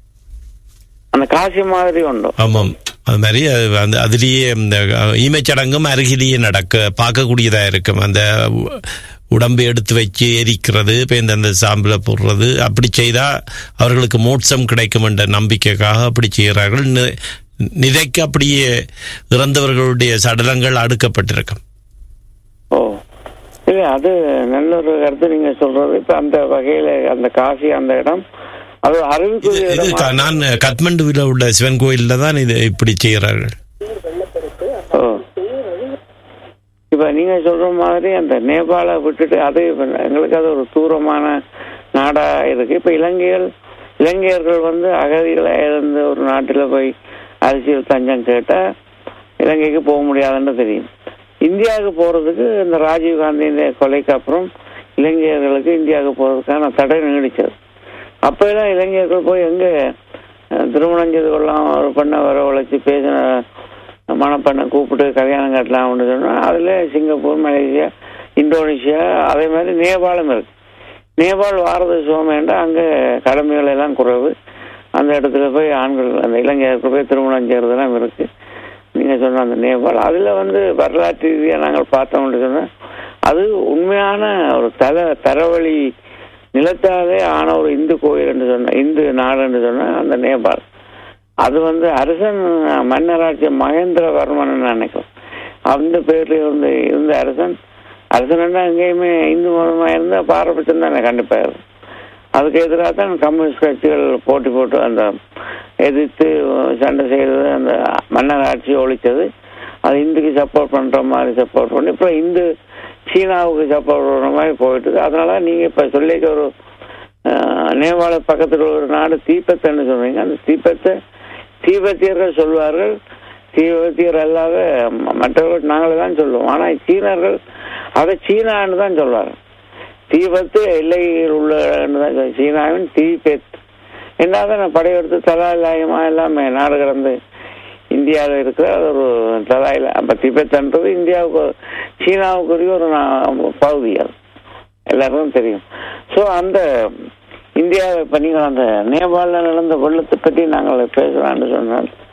அந்த காசி மாதிரி உண்டு ஆமாம் அது மாதிரி அது அந்த அதுலேயே இந்த ஈமைச்சடங்கும் அருகிலேயே நடக்க பார்க்கக்கூடியதாக இருக்கும் அந்த உ- உடம்பை எடுத்து வச்சு எரிக்கிறது இப்போ இந்த அந்த சாம்பிளை போடுறது அப்படி செய்தால் அவர்களுக்கு மோட்சம் கிடைக்கும் என்ற நம்பிக்கைக்காக அப்படி செய்கிறார்கள் நி- நிதைக்கு அப்படியே இறந்தவர்களுடைய சடலங்கள் அடுக்கப்பட்டிருக்கும் ஓ இல்ல அது நல்ல ஒரு கருத்து நீங்க சொல்றது இப்ப அந்த வகையில அந்த காசி அந்த இடம் அது இது அறிவுக்குரிய இது இடமா- க- நான் கத்மண்டுவில் உள்ள சிவன் கோயிலில் தான் இது இப்படி செய்கிறார்கள் ஓ இப்ப நீங்க சொல்ற மாதிரி அந்த நேபாள விட்டுட்டு அது இப்ப எங்களுக்கு அது ஒரு தூரமான நாடா இருக்கு இப்ப இலங்கைகள் இலங்கையர்கள் வந்து அகதிகளா இருந்து ஒரு நாட்டுல போய் அரசியல் தஞ்சம் கேட்டா இலங்கைக்கு போக முடியாதுன்னு தெரியும் இந்தியாவுக்கு போறதுக்கு இந்த ராஜீவ் காந்தியின் கொலைக்கு அப்புறம் இலங்கையர்களுக்கு இந்தியாவுக்கு போறதுக்கான தடை நீடிச்சது அப்பெல்லாம் இளைஞர்கள் போய் எங்க அஹ், திருமணம் செய்து கொள்ளலாம் ஒரு பெண்ணை வரவழைச்சு பேசின மணப்பெண்ணை கூப்பிட்டு கல்யாணம் கட்டலாம்னு சொன்னா அதுல சிங்கப்பூர் மலேசியா இந்தோனேஷியா அதே மாதிரி நேபாளம் இருக்கு நேபாள் வாரத சோமேண்டா அங்க கடமைகள் எல்லாம் குறைவு அந்த இடத்துல போய் ஆண்கள் அந்த இளைஞர்கள் போய் திருமணம் செய்யறதெல்லாம் இருக்கு நீங்க சொன்ன அந்த நேபாள் அதுல வந்து வரலாற்று ரீதியா நாங்கள் பார்த்தோம்னு சொன்னா அது உண்மையான ஒரு தல தரவழி நிலத்தாலே ஆன ஒரு இந்து கோயில் என்று சொன்ன இந்து நாடு என்று சொன்ன அந்த நேபாள் அது வந்து அரசன் மன்னராட்சி மகேந்திரவர்மன் நினைக்கிறேன் அந்த பேர்ல இருந்து இருந்த அரசன் அரசன் எங்கேயுமே இந்து மதமா இருந்தா பாரபட்சம் தானே கண்டிப்பா இருக்கும் அதுக்கு எதிராக தான் கம்யூனிஸ்ட் கட்சிகள் போட்டி போட்டு அந்த எதிர்த்து சண்டை செய்தது அந்த மன்னர் ஆட்சியை ஒழிச்சது அது இந்துக்கு சப்போர்ட் பண்ற மாதிரி சப்போர்ட் பண்ணி இப்போ இந்து சீனாவுக்கு சப்போர்ட் பண்ற மாதிரி போயிட்டு இருக்கு. அதனால நீங்க இப்ப சொல்லிக்க ஒரு அஹ், நேபாள பக்கத்துல ஒரு நாடு தீபத்தன்னு சொல்றீங்க அந்த தீபத்தை தீபத்தியர்கள் சொல்வார்கள் தீபத்தியர் அல்லாத ம- மற்றவர்கள் நாங்களே தான் சொல்லுவோம் ஆனா சீனர்கள் அதை சீனான்னு தான் சொல்வார்கள் தீபத்து எல்லையில் உள்ள இடம்னு தான் சொல்லுவாங்க. சீனாவின் தீபெத் என்னதான் படையெடுத்து தலாலாயமா எல்லாமே நாடு கடந்து இந்தியாவில் இருக்கிற அது ஒரு தலாயில அப்ப திபெத்ன்றது இந்தியாவுக்கு சீனாவுக்குரிய ஒரு நா- பகுதி அது எல்லாருக்கும் தெரியும் ஸோ அந்த இந்தியாவை இப்ப நீங்கள் அந்த நேபாளில் நடந்த வெள்ளத்தை பற்றி நாங்கள் பேசலாம்னு சொன்னால்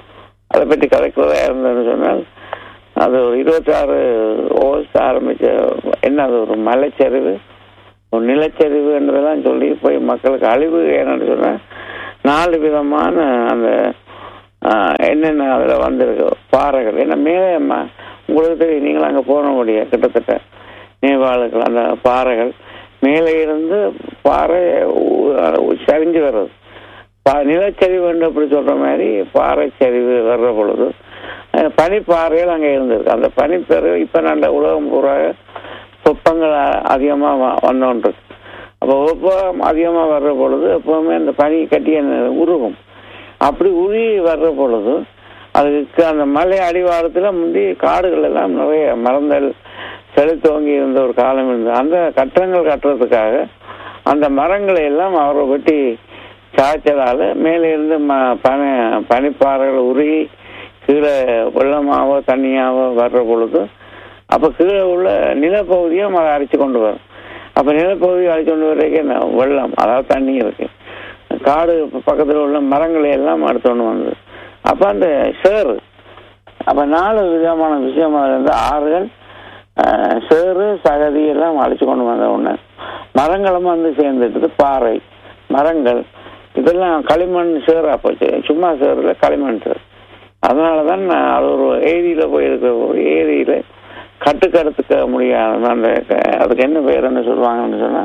அதை பற்றி கதைக்கிறதா இருந்ததுன்னு சொன்னால் அது ஒரு இருபத்தி ஆறு ஓவர்ஸ் ஆரம்பிச்ச என்ன அது ஒரு மலைச்சரிவு ஒரு நிலச்சரிவுன்றதெல்லாம் சொல்லி போய் மக்களுக்கு அழிவு என்னன்னு சொன்னா நாலு விதமான அந்த ஆஹ், என்னென்ன அதில் வந்திருக்கு பாறைகள் ஏன்னா மேலே ம- உங்களுக்கு தெரியும் நீங்கள் அங்கே போனக்கூடிய கிட்டத்தட்ட நேபாளுக்கு அந்த பாறைகள் மேலே இருந்து பாறை உ- சரிஞ்சு வர்றது பா- நிலச்சரிவுன்னு அப்படி சொல்ற மாதிரி பாறை சரிவு வர்ற பொழுது அஹ், பனிப்பாறைகள் அங்கே இருந்திருக்கு அந்த பனிப்பெரு இப்போ நல்ல உலகம் பூரா வெப்பங்கள் அதிகமாக வந்தோன்றிருக்கு அப்போ வெப்பம் அதிகமாக வர்ற பொழுது எப்பவுமே அந்த பனி கட்டி அந்த உருகும் அப்படி உருகி வர்ற பொழுது அதுக்கு அந்த மலை அடிவாரத்தில் முந்தி காடுகள் எல்லாம் நிறைய மரங்கள் செலுத்தோங்கி இருந்த ஒரு காலம் இருந்தது அந்த கட்டடங்கள் கட்டுறதுக்காக அந்த மரங்களை எல்லாம் அவரை வெட்டி சாய்ச்சதால மேலே இருந்து ம பனி பனிப்பாறைகள் உருகி கீழே வெள்ளமாவோ தண்ணியாவோ வர்ற பொழுது அப்போ கீழே உள்ள நிலப்பகுதியும் அதை அரைச்சு கொண்டு வரும் அப்போ நிலப்பகுதியை அரைச்சு கொண்டு வர்றதுக்கு என்ன வெள்ளம் அதாவது தண்ணி இருக்கு காடு பக்கத்தில் உள்ள மரங்களை எல்லாம் எடுத்துன்னு வந்தது அப்போ அந்த சேறு அப்போ நாலு விதமான விஷயம் அதுல இருந்து ஆறுகள் அஹ், சேறு சகதி எல்லாம் அழைச்சு கொண்டு வந்த உடனே மரங்களும் வந்து சேர்ந்துட்டு பாறை மரங்கள் இதெல்லாம் களிமண் சேரா போச்சு சும்மா சேருல களிமண் சேர் அதனால தான் நான் அது ஒரு ஏரியில போயிருக்கிற ஒரு ஏரியில கட்டுக்கடத்துக்க முடியாது அந்த க- அதுக்கு என்ன பேருன்னு சொல்லுவாங்கன்னு சொன்னா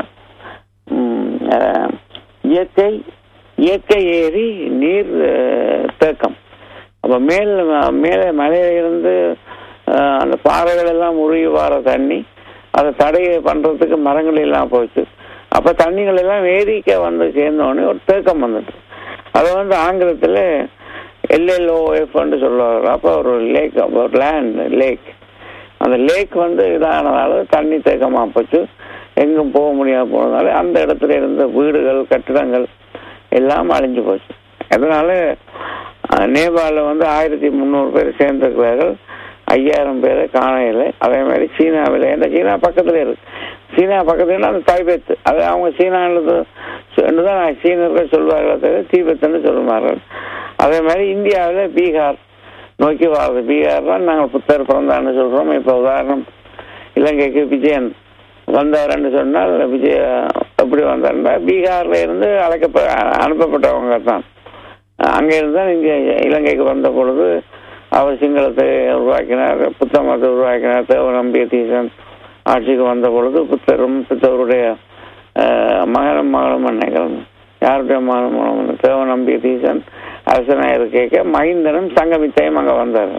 ம், அஹ், இயற்கை இயற்கை ஏரி நீர் அஹ், தேக்கம் அப்ப மேல் மேலே மலையில இருந்து அஹ், அந்த பாறைகள் எல்லாம் உருகி வர தண்ணி அதை தடை பண்றதுக்கு மரங்கள் எல்லாம் போச்சு அப்ப தண்ணிகள் எல்லாம் ஏரிக்க வந்து சேர்ந்த உடனே ஒரு தேக்கம் வந்துட்டு அதை வந்து ஆங்கிலத்துல எல்எல்ஓஎஃப் சொல்லுவாங்க அப்போ ஒரு லேக் ஒரு லேண்ட் லேக் அந்த லேக் வந்து இதானதால தண்ணி தேக்கமா போச்சு எங்கும் போக முடியாம போனதால அந்த இடத்துல இருந்த வீடுகள் கட்டிடங்கள் எல்லாம் அழிஞ்சு போச்சு அதனால அஹ், நேபாளில வந்து ஆயிரத்தி முந்நூறு பேர் சேர்ந்திருக்கிறார்கள் ஐயாயிரம் பேரை காணையில் அதே மாதிரி சீனாவில் ஏன்னா சீனா பக்கத்துல இருக்கு சீனா பக்கத்துல அந்த தைபெத் அது அவங்க சீனான்றது தான் சீனர்கள் சொல்வார்களே தவிர தீபத்துன்னு சொல்லுவார்கள் அதே மாதிரி இந்தியாவில் பீகார் நோக்கி வர்றது பீகார் தான் நாங்கள் புத்தர் பிறந்தான்னு சொல்றோம் இப்போ உதாரணம் இலங்கைக்கு விஜயன் வந்தாருன்னு சொன்னால் விஜய எப்படி வந்தாருன்னா பீகார்ல இருந்து அழைக்கப்ப அனுப்பப்பட்டவங்க தான் அங்கே இருந்து தான் இங்கே இலங்கைக்கு வந்த பொழுது அவர் சிங்களத்தை உருவாக்கினார் புத்த மதத்தை உருவாக்கினார் தேவநம்பிய தீசன் ஆட்சிக்கு வந்த பொழுது புத்தரும் புத்தருடைய அஹ், மகனும் மகளும் நினைக்கிறேன் யாருடைய மகனும் மகளும் தேவநம்பிய தீசன் அரசனாக கேட்க மைந்தனும் சங்கமித்தையும் அங்கே வந்தார்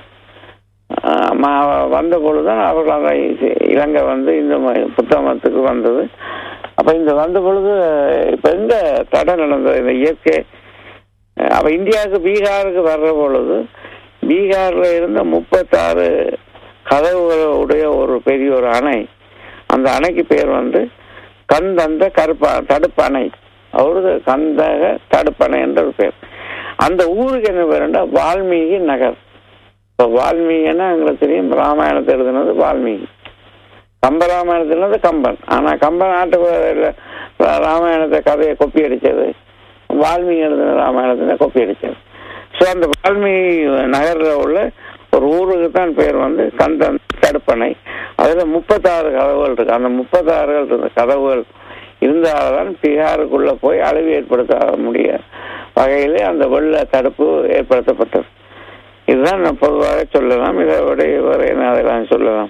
ஆஹ் ம- வந்த பொழுதுதான் அவர்கள் அந்த இ- இலங்கை வந்து இந்த ம- புத்த மதத்துக்கு வந்தது அப்ப இந்த வந்த பொழுது இப்ப எங்க தடை நடந்தது இந்த இயற்கை அஹ் அப்ப இந்தியாவுக்கு பீகாருக்கு வர்ற பொழுது பீகார்ல இருந்த முப்பத்தாறு கதவுகளுடைய ஒரு பெரிய ஒரு அணை அந்த அணைக்கு பேர் வந்து கந்தந்த கருப்பா தடுப்பு அணை அவரது கந்தக தடுப்பணை என்ற ஒரு பேர் அந்த ஊருக்கு என்ன பேருண்டா வால்மீகி நகர் இப்போ வால்மீகின்னா எங்களுக்கு தெரியும் ராமாயணத்தை எழுதுனது வால்மீகி கம்பராமாயணத்தில் எழுதுனது கம்பன் ஆனா கம்பன் நாட்டு ராமாயணத்தை கதையை கொப்பி அடிச்சது வால்மீகி எழுதின ராமாயணத்தை கொப்பி அடிச்சது ஸோ அந்த வால்மீகி நகர்ல உள்ள ஒரு ஊருக்கு தான் பேர் வந்து கந்தன் தடுப்பணை அதுல முப்பத்தாறு கதவுகள் இருக்கு அந்த முப்பத்தாறு இருந்த கதவுகள் இருந்தால்தான் பீகாருக்குள்ள போய் அழிவு ஏற்படுத்த முடிய வகையிலே அந்த வெள்ள தடுப்பு ஏற்படுத்தப்பட்டது இதுதான் நான் பொதுவாக சொல்லலாம் இதை விட வேற என்ன அதெல்லாம் சொல்லலாம்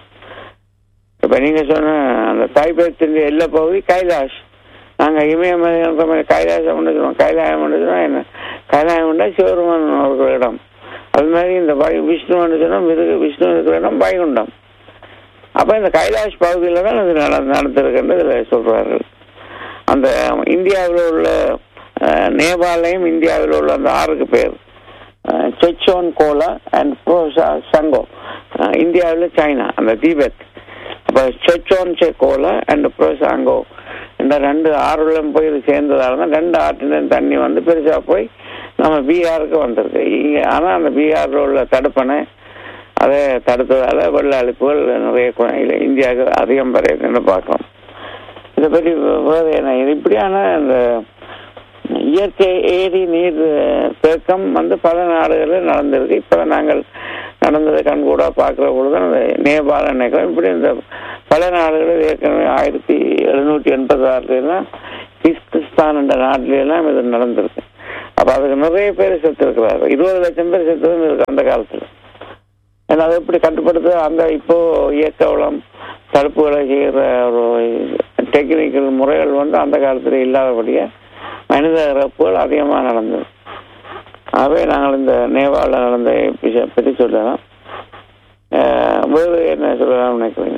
இப்ப நீங்க சொன்ன அந்த தாய்பேத்தின் எல்லை பகுதி கைலாஷ் நாங்க இமயமலைன்ற மாதிரி கைலாசம் சொல்லுவோம் கைலாயம் சொல்லுவோம் என்ன கைலாயம்னா சிவருமன் ஒரு இடம் அது மாதிரி இந்த வை விஷ்ணு சொன்னா மிருக விஷ்ணு இருக்கிற இடம் வைகுண்டம் அப்ப இந்த கைலாஷ் பகுதியில தான் இது நட நடந்திருக்குன்னு இதுல சொல்றார்கள் அந்த இந்தியாவில் உள்ள அஹ், நேபாளையும் இந்தியாவில் உள்ள அந்த ஆறுக்கு பேர் செச்சோன் கோலா அண்ட் ப்ரோசா சங்கோ இந்தியாவில் சைனா அந்த தீபத் அப்போ செச்சோன் செ கோலா அண்ட் ப்ரோசாங்கோ இந்த ரெண்டு ஆறுகளும் போய் இது சேர்ந்ததால தான் ரெண்டு ஆற்றின் தண்ணி வந்து பெருசா போய் நம்ம பீகாருக்கு வந்திருக்கு இங்க ஆனா அந்த பீகாரில் உள்ள தடுப்பணை அதை தடுத்ததால வெள்ள அழிப்புகள் நிறைய கு- இல்ல, இந்தியாவுக்கு அதிகம் வரைக்குன்னு பார்க்கலாம் இதை பற்றி வேறு என்ன இது இப்படியான இந்த இயற்கை ஏரி நீர் அஹ், தேக்கம் வந்து பல நாடுகளில் நடந்திருக்கு இப்போ நாங்கள் நடந்ததை கண்கூடா பார்க்குற பொழுது அந்த நேபாள நினைக்கிறோம் இப்படி இந்த பல நாடுகளில் ஏற்கனவே ஆயிரத்தி எழுநூற்றி எண்பது ஆறுலாம் கிஸ்கிஸ்தான் என்ற நாட்டில எல்லாம் இது நடந்திருக்கு அப்ப அதுக்கு நிறைய பேர் செத்து இருக்கிறாரு இருபது லட்சம் பேர் செத்துன்னு இருக்கு அந்த காலத்துல ஏன்னா அதை எப்படி கட்டுப்படுத்த அந்த இப்போ இயக்க வளம் தடுப்புகளை செய்கிற ஒரு டெக்னிக்கல் முறைகள் வந்து அந்த காலத்துல இல்லாதபடியே மனித இறப்புகள் அதிகமாக நடந்தது ஆகவே நாங்கள் இந்த நேபாளில் நடந்த விஷயம் பற்றி சொல்லலாம் அஹ், வேறு என்ன சொல்லலாம் நினைக்கிறீங்க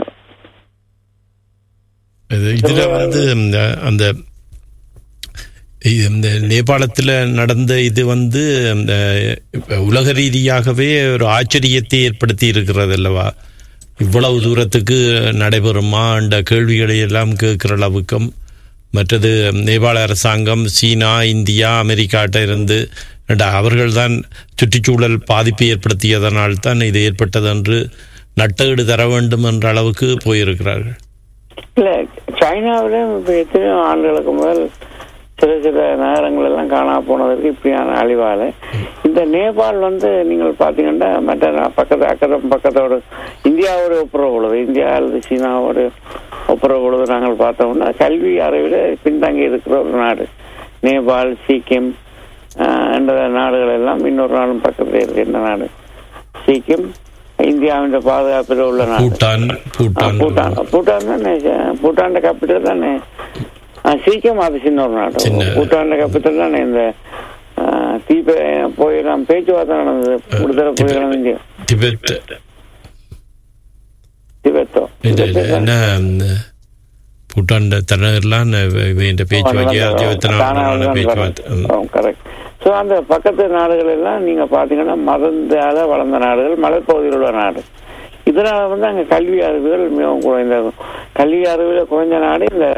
இது இதுல வந்து இந்த அந்த இது இந்த நேபாளத்தில் நடந்த இது வந்து இந்த இப்ப உலக ரீதியாகவே ஒரு ஆச்சரியத்தை ஏற்படுத்தி இருக்கிறது அல்லவா இவ்வளவு தூரத்துக்கு நடைபெறுமா என்ற கேள்விகளை எல்லாம் கேட்கிற அளவுக்கும் மற்றது நேபாள அரசாங்கம் சீனா இந்தியா அமெரிக்காட்ட இருந்து அவர்கள்தான் சுற்றுச்சூழல் பாதிப்பை ஏற்படுத்தியதனால் தான் இது ஏற்பட்டது என்று நட்டஈடு தர வேண்டும் என்ற அளவுக்கு போயிருக்கிறார்கள் இல்ல சைனாவில இப்ப எத்தனையோ ஆண்டுகளுக்கு முதல் சில சில நகரங்கள் எல்லாம் காணா போனதற்கு இப்படியான அழிவால இந்த நேபாள் வந்து நீங்கள் பாத்தீங்கன்னா மற்ற நா- பக்கத்து அக்கறம் பக்கத்தோடு இந்தியாவோட ஒப்புற பொழுது இந்தியா அல்லது சீனாவோட ஒப்புற பொழுது நாங்கள் பார்த்தோம்னா கல்வி அறிவில பின்தங்கி இருக்கிற ஒரு நாடு நேபாள் சீக்கிம் ஆஹ், என்ற நாடுகள் எல்லாம் இன்னொரு நாடும் பக்கத்துல இருக்கு இந்த நாடு சீக்கிம் இந்தியாவின் பாதுகாப்பில் உள்ள நாடு பூட்டான் பூட்டான் பூட்டான் பூட்டான் தானே பூட்டான் கேபிட்டல் தானே ஆ, சீக்கிரம் அது சின்ன ஒரு நாடு சின்ன. பூட்டான் கேபிட்டல் தானே இந்த ஆ, தீப போயெல்லாம் பேச்சுவார்த்தை நடந்தது விடுதலை புலிகளும் இங்கே திபெத் திபெத்தோ இது இது என்ன இந்த பூட்டான் தலைநகர்லாம் இந்த பேச்சுவார்த்தை திபெத்தினால பேச்சுவார்த்தை கரெக்ட் ஸோ அந்த பக்கத்து நாடுகள் எல்லாம் நீங்க பாத்தீங்கன்னா மதந்தால வளர்ந்த நாடுகள் மலைப்பகுதியில் உள்ள நாடு இதனால வந்து அங்க கல்வி அறிவுகள் மிகவும் குறைந்த கல்வி அறிவுகள் குறைஞ்ச நாடு இந்த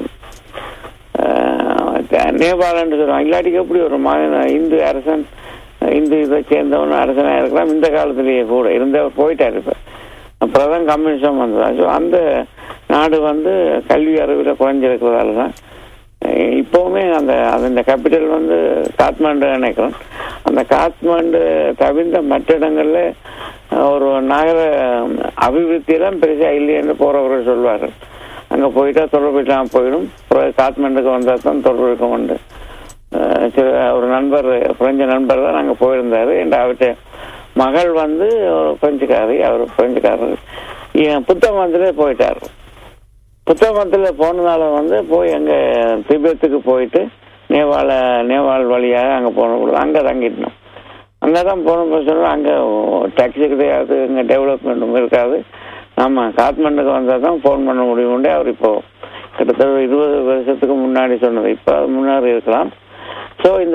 ஆஹ், நேபாளன்னு சொல்லுவாங்க இல்லாட்டிக்கு எப்படி ஒரு ம- இந்து அரசன் இந்து இதை சேர்ந்தவன் அரசனா இருக்கலாம் இந்த காலத்திலேயே கூட இருந்தவர் போயிட்டாரு இப்ப அப்புறம் கம்யூனிசம் வந்தது ஸோ அந்த நாடு வந்து கல்வி அறிவில் குறைஞ்சிருக்கிறதால தான் அஹ் இப்பவுமே அந்த அந்த கேபிட்டல் வந்து காத்மாண்டு நினைக்கிறேன் அந்த காத்மாண்டு தவிர்ந்த மற்ற இடங்கள்ல அஹ், ஒரு நகர அபிவிருத்தியெல்லாம் பெருசா இல்லைன்னு போறவர்கள் சொல்வார்கள் அங்க போயிட்டா தொடர்பு இல்லாம போயிடும் அப்புறம் காத்மாண்டுக்கு வந்தா தான் தொடர்பு இருக்க உண்டு அஹ், சில ஒரு நண்பர் பிரெஞ்சு நண்பர் தான் அங்க போயிருந்தாரு என்ற அவர்கிட்ட மகள் வந்து ஒரு பிரெஞ்சுக்காரி அவர் பிரெஞ்சுக்காரர் என் புத்தகத்துல போயிட்டாரு புத்தகத்தில் போனதால வந்து போய் அங்க திபெத்துக்கு போயிட்டு நேபாள நேபாள் வழியாக அங்க போன பொழுது அங்க தங்கிட்டோம் அங்கதான் போன சொல்ல அங்க டாக்ஸி கிடையாது இங்க டெவலப்மெண்ட்டும் இருக்காது ஆமா காத்மண்டுக்கு வந்தா தான் ஃபோன் பண்ண முடியும்னு அவர் இப்போ கிட்டத்தட்ட இருபது வருஷத்துக்கு முன்னாடி சொன்னது இப்போ அது முன்னாடி இருக்கலாம் ஸோ இந்த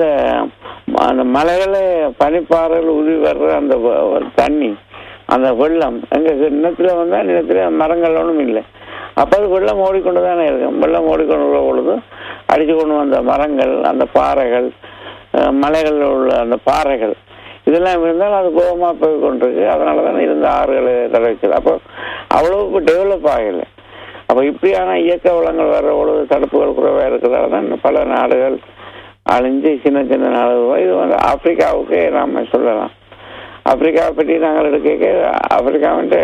அந்த மலைகளை பனிப்பாறைகள் உருவி வர்ற அந்த வ- வ- தண்ணி அந்த வெள்ளம் எங்க நிலத்துல வந்தா நிலத்துல மரங்கள் ஒன்றும் இல்லை அப்ப அது வெள்ளம் ஓடிக்கொண்டு தானே இருக்கும் வெள்ளம் ஓடிக்கொண்டு உள்ள பொழுது அடிச்சு கொண்டு வந்த மரங்கள் அந்த பாறைகள் அஹ், மலைகளில் உள்ள அந்த பாறைகள் இதெல்லாம் இருந்தால் அது கோபமா போய் கொண்டிருக்கு அதனால தான் இருந்த ஆறுகளை தடவைச்சது அப்போ அவ்வளவுக்கு டெவலப் ஆகலை அப்ப இப்படியான இயக்க வளங்கள் வர்ற பொழுது தடுப்புகள் குறைவா இருக்கிறதால தான் பல நாடுகள் அழிஞ்சு சின்ன சின்ன நாடுகள் இது வந்து ஆப்பிரிக்காவுக்கு நாம சொல்லலாம் ஆப்பிரிக்காவை பற்றி நாங்கள் எடுக்க ஆப்பிரிக்காவின்ட்டு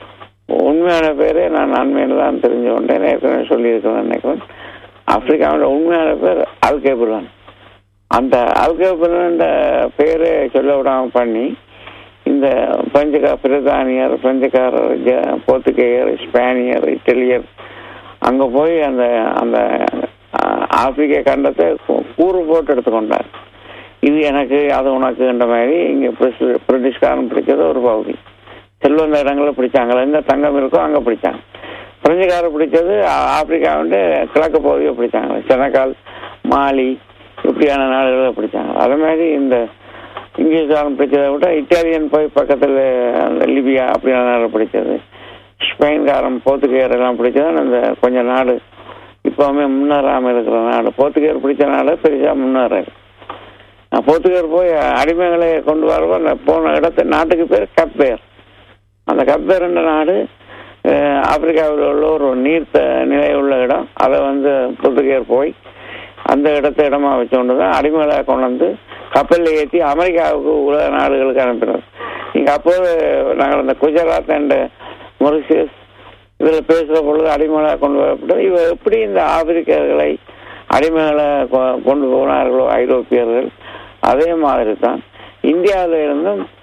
உண்மையான பேரே நான் நன்மையில தான் தெரிஞ்சு கொண்டேன் ஏற்கனவே சொல்லியிருக்கிறேன் நினைக்கிறேன் ஆப்பிரிக்காவோட உண்மையான பேர் அல்கேபுரான் அந்த அல்கேபுரான் பேரை சொல்ல விடாம பண்ணி இந்த பிரெஞ்சுக்கா பிரித்தானியர் பிரெஞ்சுக்காரர் ஜ- போர்த்துகேயர் ஸ்பானியர் இத்தாலியர் அங்க போய் அந்த அந்த ஆஹ், ஆப்பிரிக்க கண்டத்தை கூ- கூறு போட்டு எடுத்துக்கொண்டார் இது எனக்கு அது உனக்குன்ற மாதிரி இங்க பிரிஸ்- பிரிட்டிஷ்காரன் பிடிச்சது ஒரு பகுதி செல்வந்த இடங்களை பிடிச்சாங்க எங்க தங்கம் இருக்கோ அங்க பிடிச்சாங்க பிரெஞ்சுக்காரர் பிடிச்சது ஆ- ஆப்பிரிக்காவுண்டு கிழக்கு பகுதியை பிடிச்சாங்க செனகால் மாலி இப்படியான நாடுகளை பிடிச்சாங்க அதே மாதிரி இந்த இங்கிலீஷ்காரன் பிடிச்சதை விட இட்டாலியன் போய் பக்கத்தில் அந்த லிபியா அப்படியான நாடு பிடிச்சது ஸ்பெயின்காரன் போர்த்துகேயர் எல்லாம் பிடிச்சது அந்த கொஞ்ச நாடு இப்பவுமே முன்னேறாம இருக்கிற நாடு போர்த்துகேயர் பிடிச்ச நாடு பெருசா முன்னேறாரு நான் போர்த்துகேயர் போய் அடிமைகளை கொண்டு வரவோ அந்த போன இடத்து நாட்டுக்கு பேர் கப்பேர் அந்த கப்பேர் என்ற நாடு அஹ், ஆப்பிரிக்காவில் உள்ள ஒரு நீர்த்த நிலை உள்ள இடம் அதை வந்து போர்த்துகேயர் போய் அந்த இடத்த இடமா வச்சுக்கொண்டு தான் அடிமைகளை கொண்டு வந்து கப்பலில் ஏற்றி அமெரிக்காவுக்கு உலக நாடுகளுக்கு அனுப்பினோம் நீங்க அப்போது நாங்கள் அந்த குஜராத் அண்ட் மொரிசியஸ் இதில் பேசுகிற பொழுது அடிமைகளை கொண்டு வரப்பட்டது இவ எப்படி இந்த ஆப்பிரிக்கர்களை அடிமைகளை கொ- கொண்டு போனார்களோ ஐரோப்பியர்கள் அதே மாதிரி தான் இந்தியாவில இருந்தும்